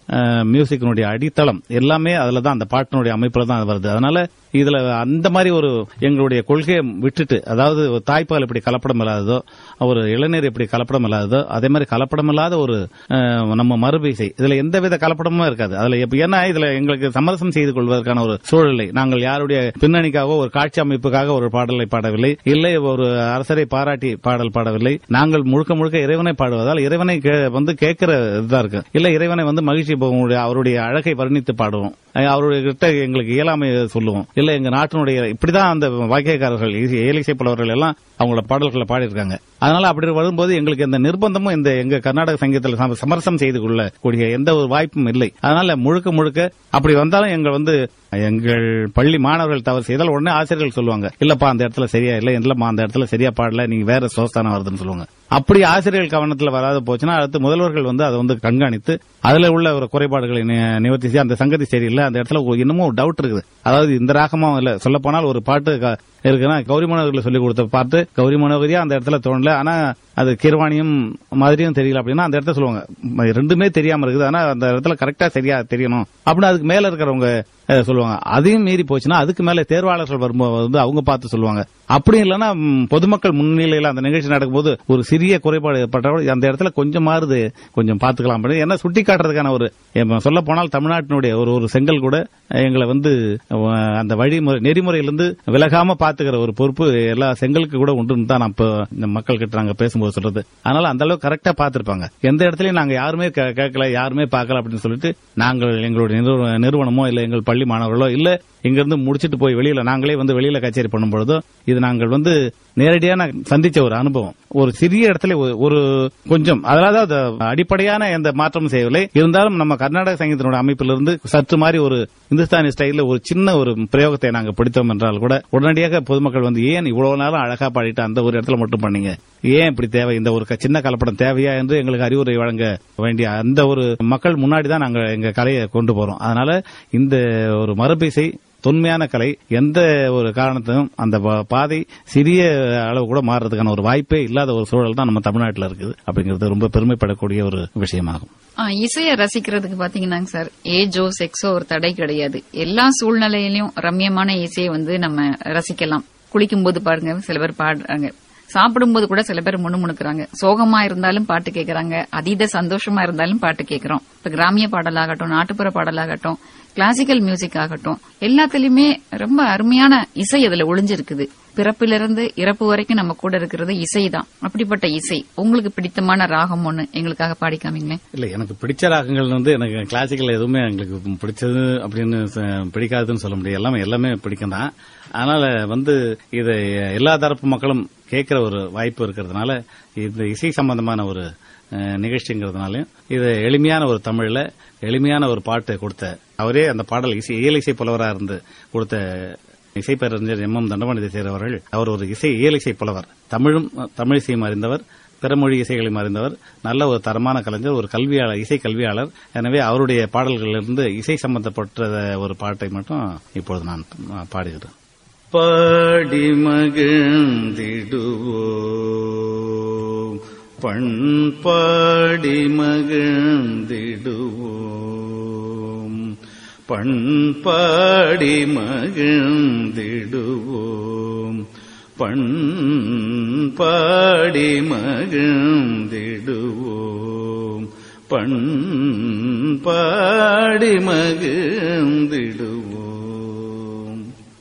மியூசிக்கினுடைய அடித்தளம் எல்லாமே அதுல தான் அந்த பாட்டினுடைய அமைப்புல தான் அது வருது அதனால இதுல அந்த மாதிரி ஒரு எங்களுடைய கொள்கையை விட்டுட்டு அதாவது ஒரு தாய்ப்பால் எப்படி கலப்படம் இல்லாததோ ஒரு இளநீர் எப்படி கலப்படம் இல்லாததோ அதே மாதிரி கலப்படம் இல்லாத ஒரு அஹ், நம்ம மரபு இசை இதுல எந்தவித கலப்படமும் இருக்காது அதுல எப்ப- ஏன்னா இதுல எங்களுக்கு சமரசம் செய்து கொள்வதற்கான ஒரு சூழலை நாங்கள் யாருடைய பின்னணிக்காக ஒரு காட்சி அமைப்புக்காக ஒரு பாடலை பாடவில்லை இல்லை ஒரு அரசரை பாராட்டி பாடல் பாடவில்லை நாங்கள் முழுக்க முழுக்க இறைவனை பாடுவதால் இறைவனை கே- வந்து கேட்கிற இதுதான் இருக்கு இல்ல இறைவனை வந்து மகிழ்ச்சி போகக்கூடிய அவருடைய அழகை வர்ணித்து பாடுவோம் அஹ் அவருடைய கிட்ட எங்களுக்கு இயலாமை சொல்லுவோம் இல்ல எங்க நாட்டினுடைய இப்படிதான் அந்த வாக்கியக்காரர்கள் இசை- ஏலிசை புலவர்கள் எல்லாம் அவங்களோட பாடல்களை பாடியிருக்காங்க அதனால அப்படி வரும்போது எங்களுக்கு எந்த நிர்பந்தமும் இந்த எங்க கர்நாடக சங்கீதத்தில் சம- சமரசம் செய்து கொள்ளக்கூடிய எந்த ஒரு வாய்ப்பும் இல்லை அதனால முழுக்க முழுக்க அப்படி வந்தாலும் எங்கள் வந்து எங்கள் பள்ளி மாணவர்கள் தவறு செய்தால் உடனே ஆசிரியர்கள் சொல்லுவாங்க இல்லப்பா அந்த இடத்துல சரியா இல்ல இல்லம்மா அந்த இடத்துல சரியா பாடல நீங்க வேற சோஸ்தானம் வருதுன்னு சொல்லுவாங்க அப்படி ஆசிரியர்கள் கவனத்துல வராது போச்சுன்னா அடுத்து முதல்வர்கள் வந்து அதை வந்து கண்காணித்து அதுல உள்ள ஒரு குறைபாடுகளை நி- நிவர்த்தி செய்ய அந்த சங்கதி சரியில்லை அந்த இடத்துல ஒரு இன்னமும் ஒரு டவுட் இருக்குது அதாவது இந்த ராகமும் இல்ல சொல்ல போனால் ஒரு பாட்டு க- இருக்குன்னா கௌரி மனோகர்ல சொல்லி கொடுத்த பாட்டு கௌரி மனோகரியா அந்த இடத்துல தோணல ஆனா அது கிருவாணியும் மாதிரியும் தெரியல அப்படின்னா அந்த இடத்துல சொல்லுவாங்க ம- ரெண்டுமே தெரியாம இருக்குது ஆனா அந்த இடத்துல கரெக்டா சரியா தெரியணும் அப்படின்னு அதுக்கு மேல இருக்கிறவங்க அஹ், சொல்லுவாங்க அதையும் மீறி போச்சுன்னா அதுக்கு மேல தேர்வாளர்கள் வரும்போது வந்து அவங்க பார்த்து சொல்லுவாங்க அப்படி இல்லைன்னா ம், பொதுமக்கள் முன்னிலையில அந்த நிகழ்ச்சி நடக்கும்போது ஒரு சிறிய குறைபாடு ஏற்பட்டால் அந்த இடத்துல கொஞ்சம் மாறுது கொஞ்சம் பார்த்துக்கலாம் அப்படின்னு ஏன்னா சுட்டி காட்டுறதுக்கான ஒரு சொல்ல போனால் தமிழ்நாட்டினுடைய ஒரு ஒரு செங்கல் கூட எங்களை வந்து அஹ், அந்த வழிமுறை நெறிமுறையிலிருந்து விலகாம பாத்துக்கிற ஒரு பொறுப்பு எல்லா செங்கலுக்கு கூட உண்டுன்னு தான் நான் இப்போ இந்த மக்கள் கிட்ட நாங்க பேசும்போது சொல்றது அதனால அந்த அளவுக்கு கரெக்டா பாத்திருப்பாங்க எந்த இடத்துலயும் நாங்க யாருமே கே- கேட்கல யாருமே பார்க்கல அப்படின்னு சொல்லிட்டு நாங்கள் எங்களுடைய நிறுவ- நிறுவனமோ இல்ல எங்கள் பள்ளி மாணவர்களோ இல்ல இங்க இருந்து முடிச்சிட்டு போய் வெளியில நாங்களே வந்து வெளியில கச்சேரி பண்ணும் பொழுதோ இது நாங்கள் வந்து நேரடியான சந்திச்ச ஒரு அனுபவம் ஒரு சிறிய இடத்துல ஒரு- ஒரு கொஞ்சம் அதாவது அது அடிப்படையான எந்த மாற்றமும் செய்யவில்லை இருந்தாலும் நம்ம கர்நாடக சங்கீதத்தினுடைய அமைப்பிலிருந்து சற்று மாதிரி ஒரு இந்துஸ்தானி ஸ்டைல ஒரு சின்ன ஒரு பிரயோகத்தை நாங்க பிடித்தோம் என்றால் கூட உடனடியாக பொதுமக்கள் வந்து ஏன் இவ்வளவு நேரம் அழகா பாடிட்டு அந்த ஒரு இடத்துல மட்டும் பண்ணீங்க ஏன் இப்படி தேவை இந்த ஒரு க- சின்ன கலப்படம் தேவையா என்று எங்களுக்கு அறிவுரை வழங்க வேண்டிய அந்த ஒரு மக்கள் முன்னாடி தான் நாங்க எங்க கலையை கொண்டு போறோம் அதனால இந்த ஒரு மரபிசை தொன்மையான கலை எந்த ஒரு காரணத்தையும் அந்த பா- பாதை சிறிய அளவு கூட மாறுறதுக்கான ஒரு வாய்ப்பே இல்லாத ஒரு சூழல் தான் நம்ம தமிழ்நாட்டில் இருக்குது அப்படிங்கிறது ரொம்ப பெருமைப்படக்கூடிய ஒரு விஷயமாகும் ஆ, இசைய ரசிக்கிறதுக்கு பாத்தீங்கன்னாங்க சார் ஏஜோ செக்ஸோ ஒரு தடை கிடையாது எல்லா சூழ்நிலையிலயும் ரம்யமான இசையை வந்து நம்ம ரசிக்கலாம் குளிக்கும்போது பாருங்க சில பேர் பாடுறாங்க சாப்பிடும்போது கூட சில பேர் முணுமுணுக்குறாங்க சோகமா இருந்தாலும் பாட்டு கேக்குறாங்க அதீத சந்தோஷமா இருந்தாலும் பாட்டு கேக்குறோம் இப்ப கிராமிய பாடலாகட்டும் நாட்டுப்புற பாடலாகட்டும் கிளாசிக்கல் மியூசிக் ஆகட்டும் எல்லாத்துலயுமே ரொம்ப அருமையான இசை அதுல ஒளிஞ்சிருக்குது பிறப்பிலிருந்து இறப்பு வரைக்கும் நம்ம கூட இருக்கிறது இசை தான் அப்படிப்பட்ட இசை உங்களுக்கு பிடித்தமான ராகம் ஒண்ணு எங்களுக்காக பாடி காமிங்களேன் இல்ல எனக்கு பிடிச்ச ராகங்கள் வந்து எனக்கு கிளாசிக்கல் எதுவுமே எங்களுக்கு பிடிச்சது அப்படின்னு ச- பிடிக்காதுன்னு சொல்ல முடியாது எல்லாமே எல்லாமே பிடிக்கும் தான் அதனால வந்து இதை எல்லா தரப்பு மக்களும் கேட்கிற ஒரு வாய்ப்பு இருக்கிறதுனால இந்த இசை சம்பந்தமான ஒரு அஹ், நிகழ்ச்சிங்கிறதுனாலையும் இது எளிமையான ஒரு தமிழ்ல எளிமையான ஒரு பாட்டு கொடுத்த அவரே அந்த பாடல் இசை இயல் இசை புலவராக இருந்து கொடுத்த இசைப்பேரறிஞர் எம் எம் தண்டபாணி தேசியர் அவர்கள் அவர் ஒரு இசை இயல் இசை புலவர் தமிழும் தமிழ் இசையும் அறிந்தவர் பிறமொழி இசைகளையும் அறிந்தவர் நல்ல ஒரு தரமான கலைஞர் ஒரு கல்வியாளர் இசை கல்வியாளர் எனவே அவருடைய பாடல்களிலிருந்து இசை சம்பந்தப்பட்ட ஒரு பாட்டை மட்டும் இப்பொழுது நான் அஹ், பாடுகிறேன் பாடி மகிழ்ந்திடுவோம் பண்பாடி மகிழ்ந்திடுவோம் பண்பாடி மகிழ்ந்திடுவோம் பண்பாடி மகிழ்ந்திடுவோம் பண்பாடி மகிழ்ந்திடுவோம்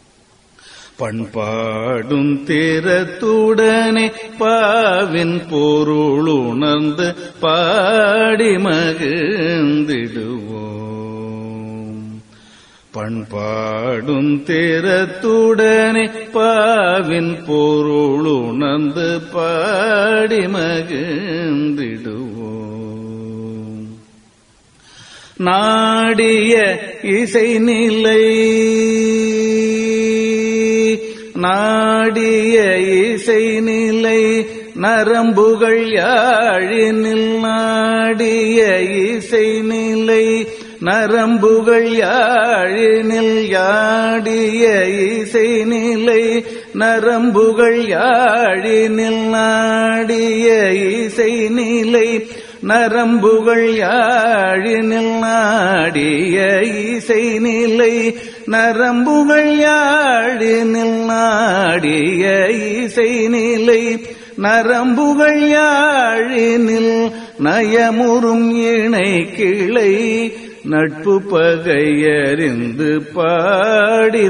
பண்பாடும் திறத்துடனே பாவின் பொருளுணர்ந்து பாடி மகிழ்ந்திடுவோம் பண்பாடும் திறத்துடனே பாவின் பொருளுணர்ந்து பாடி மகிழ்ந்திடுவோம் நாடிய இசை நிலை நாடிய இசை நிலை நரம்புகள் யாழினில் நாடிய இசை நிலை நரம்புகள் யாழினில் யாடிய இசை நிலை நரம்புகள் யாழினில் நாடிய இசை நிலை நரம்புகள் யாழினில் நாடிய இசை நிலை நரம்புகள் யாழினில் நாடிய இசை நிலை நரம்புகள் யாழினில் நயமுறும் இணை கிளை நட்பு பகையறிந்து பாடி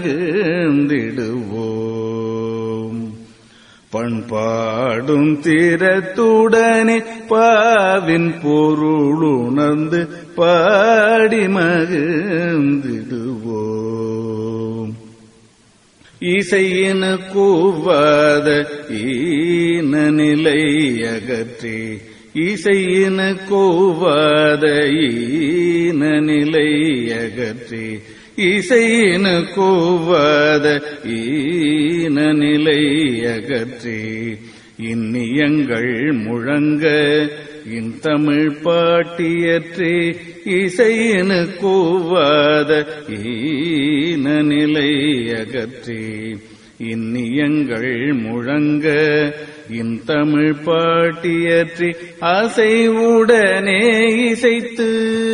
மகிழ்ந்திடுவோம் பண்பாடும் திறத்துடனே பாவின் பொருளுணர்ந்து பாடி மகிழ்ந்திடுவோம் இசையின கூவாத ஈன நிலை அகற்றி இசையின கூவாத ஈன நிலை அகற்றி இசையின கூவாத ஈன நிலை அகற்றி இன்னியங்கள் முழங்க இன் தமிழ் பாட்டியற்றே இசையின கூவாத ஈன நிலை அகற்றி இன்னியங்கள் முழங்க இன் தமிழ் பாட்டியற்றி அசைவுடனே இசைத்து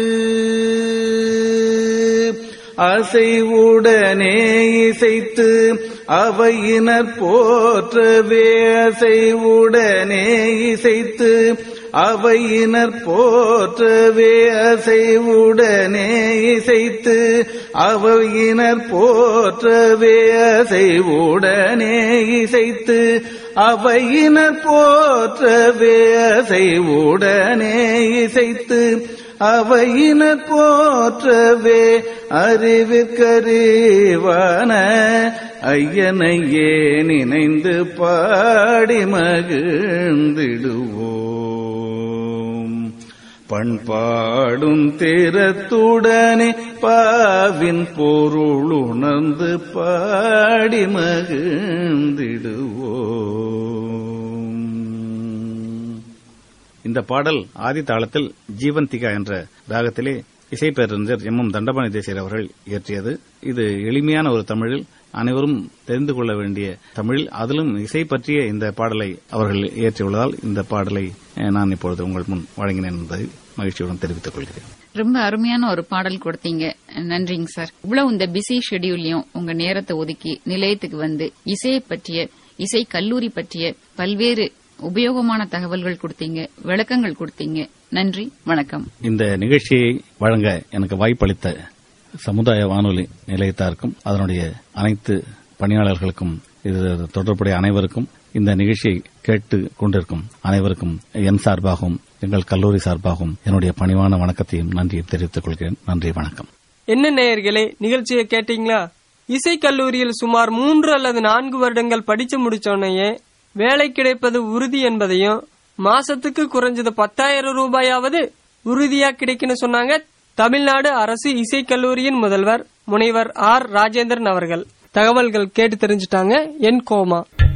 அசைவுடனே இசைத்து அவையினர் போற்றவே அசைவுடனே இசைத்து அவையினர் போற்றவே அசைவுடனே இசைத்து அவையினர் போற்றவே அசைவுடனே இசைத்து அவையினர் போற்றவே அசைவுடனே இசைத்து அவையினர் போற்றவே அறிவிற்கறிவான ஐயனையே நினைந்து பாடி மகிழ்ந்திடுவோம் பண்பாடும் திறத்துடனே பாவின் பொருளுணர்ந்து பாடி மகிழ்ந்திடுவோம் இந்த பாடல் ஆதி தாளத்தில் ஜீவந்திகா என்ற ராகத்திலே இசைப்பேரறிஞர் எம் எம் தண்டபாணி தேசியர் அவர்கள் இயற்றியது இது எளிமையான ஒரு தமிழில் அனைவரும் தெரிந்து கொள்ள வேண்டிய தமிழில் அதிலும் இசை பற்றிய இந்த பாடலை அவர்கள் இயற்றியுள்ளதால் இந்த பாடலை அஹ், நான் இப்பொழுது உங்கள் முன் வழங்கினேன் என்பதை மகிழ்ச்சியுடன் தெரிவித்துக் கொள்கிறேன் ரொம்ப அருமையான ஒரு பாடல் கொடுத்தீங்க நன்றிங்க சார் இவ்வளவு இந்த பிஸி ஷெட்யூல்லையும் உங்க நேரத்தை ஒதுக்கி நிலையத்துக்கு வந்து இசையை பற்றிய இசை கல்லூரி பற்றிய பல்வேறு உபயோகமான தகவல்கள் கொடுத்தீங்க விளக்கங்கள் கொடுத்தீங்க நன்றி வணக்கம் இந்த நிகழ்ச்சியை வழங்க எனக்கு வாய்ப்பளித்த சமுதாய வானொலி நிலையத்தாருக்கும் அதனுடைய அனைத்து பணியாளர்களுக்கும் இது தொடர்புடைய அனைவருக்கும் இந்த நிகழ்ச்சியை கேட்டு கொண்டிருக்கும் அனைவருக்கும் என் சார்பாகவும் எங்கள் கல்லூரி சார்பாகவும் என்னுடைய பணிவான வணக்கத்தையும் நன்றியும் தெரிவித்துக் கொள்கிறேன் நன்றி வணக்கம் என்ன நேயர்களே நிகழ்ச்சியை கேட்டீங்களா இசை கல்லூரியில் சுமார் மூன்று அல்லது நான்கு வருடங்கள் படிச்சு முடிச்சோடனேயே வேலை கிடைப்பது உறுதி என்பதையும் மாசத்துக்கு குறைஞ்சது பத்தாயிரம் ரூபாயாவது உறுதியா கிடைக்குன்னு சொன்னாங்க தமிழ்நாடு அரசு இசை கல்லூரியின் முதல்வர் முனைவர் ஆர் ராஜேந்திரன் அவர்கள் தகவல்கள் கேட்டு தெரிஞ்சுட்டாங்க என் கோமா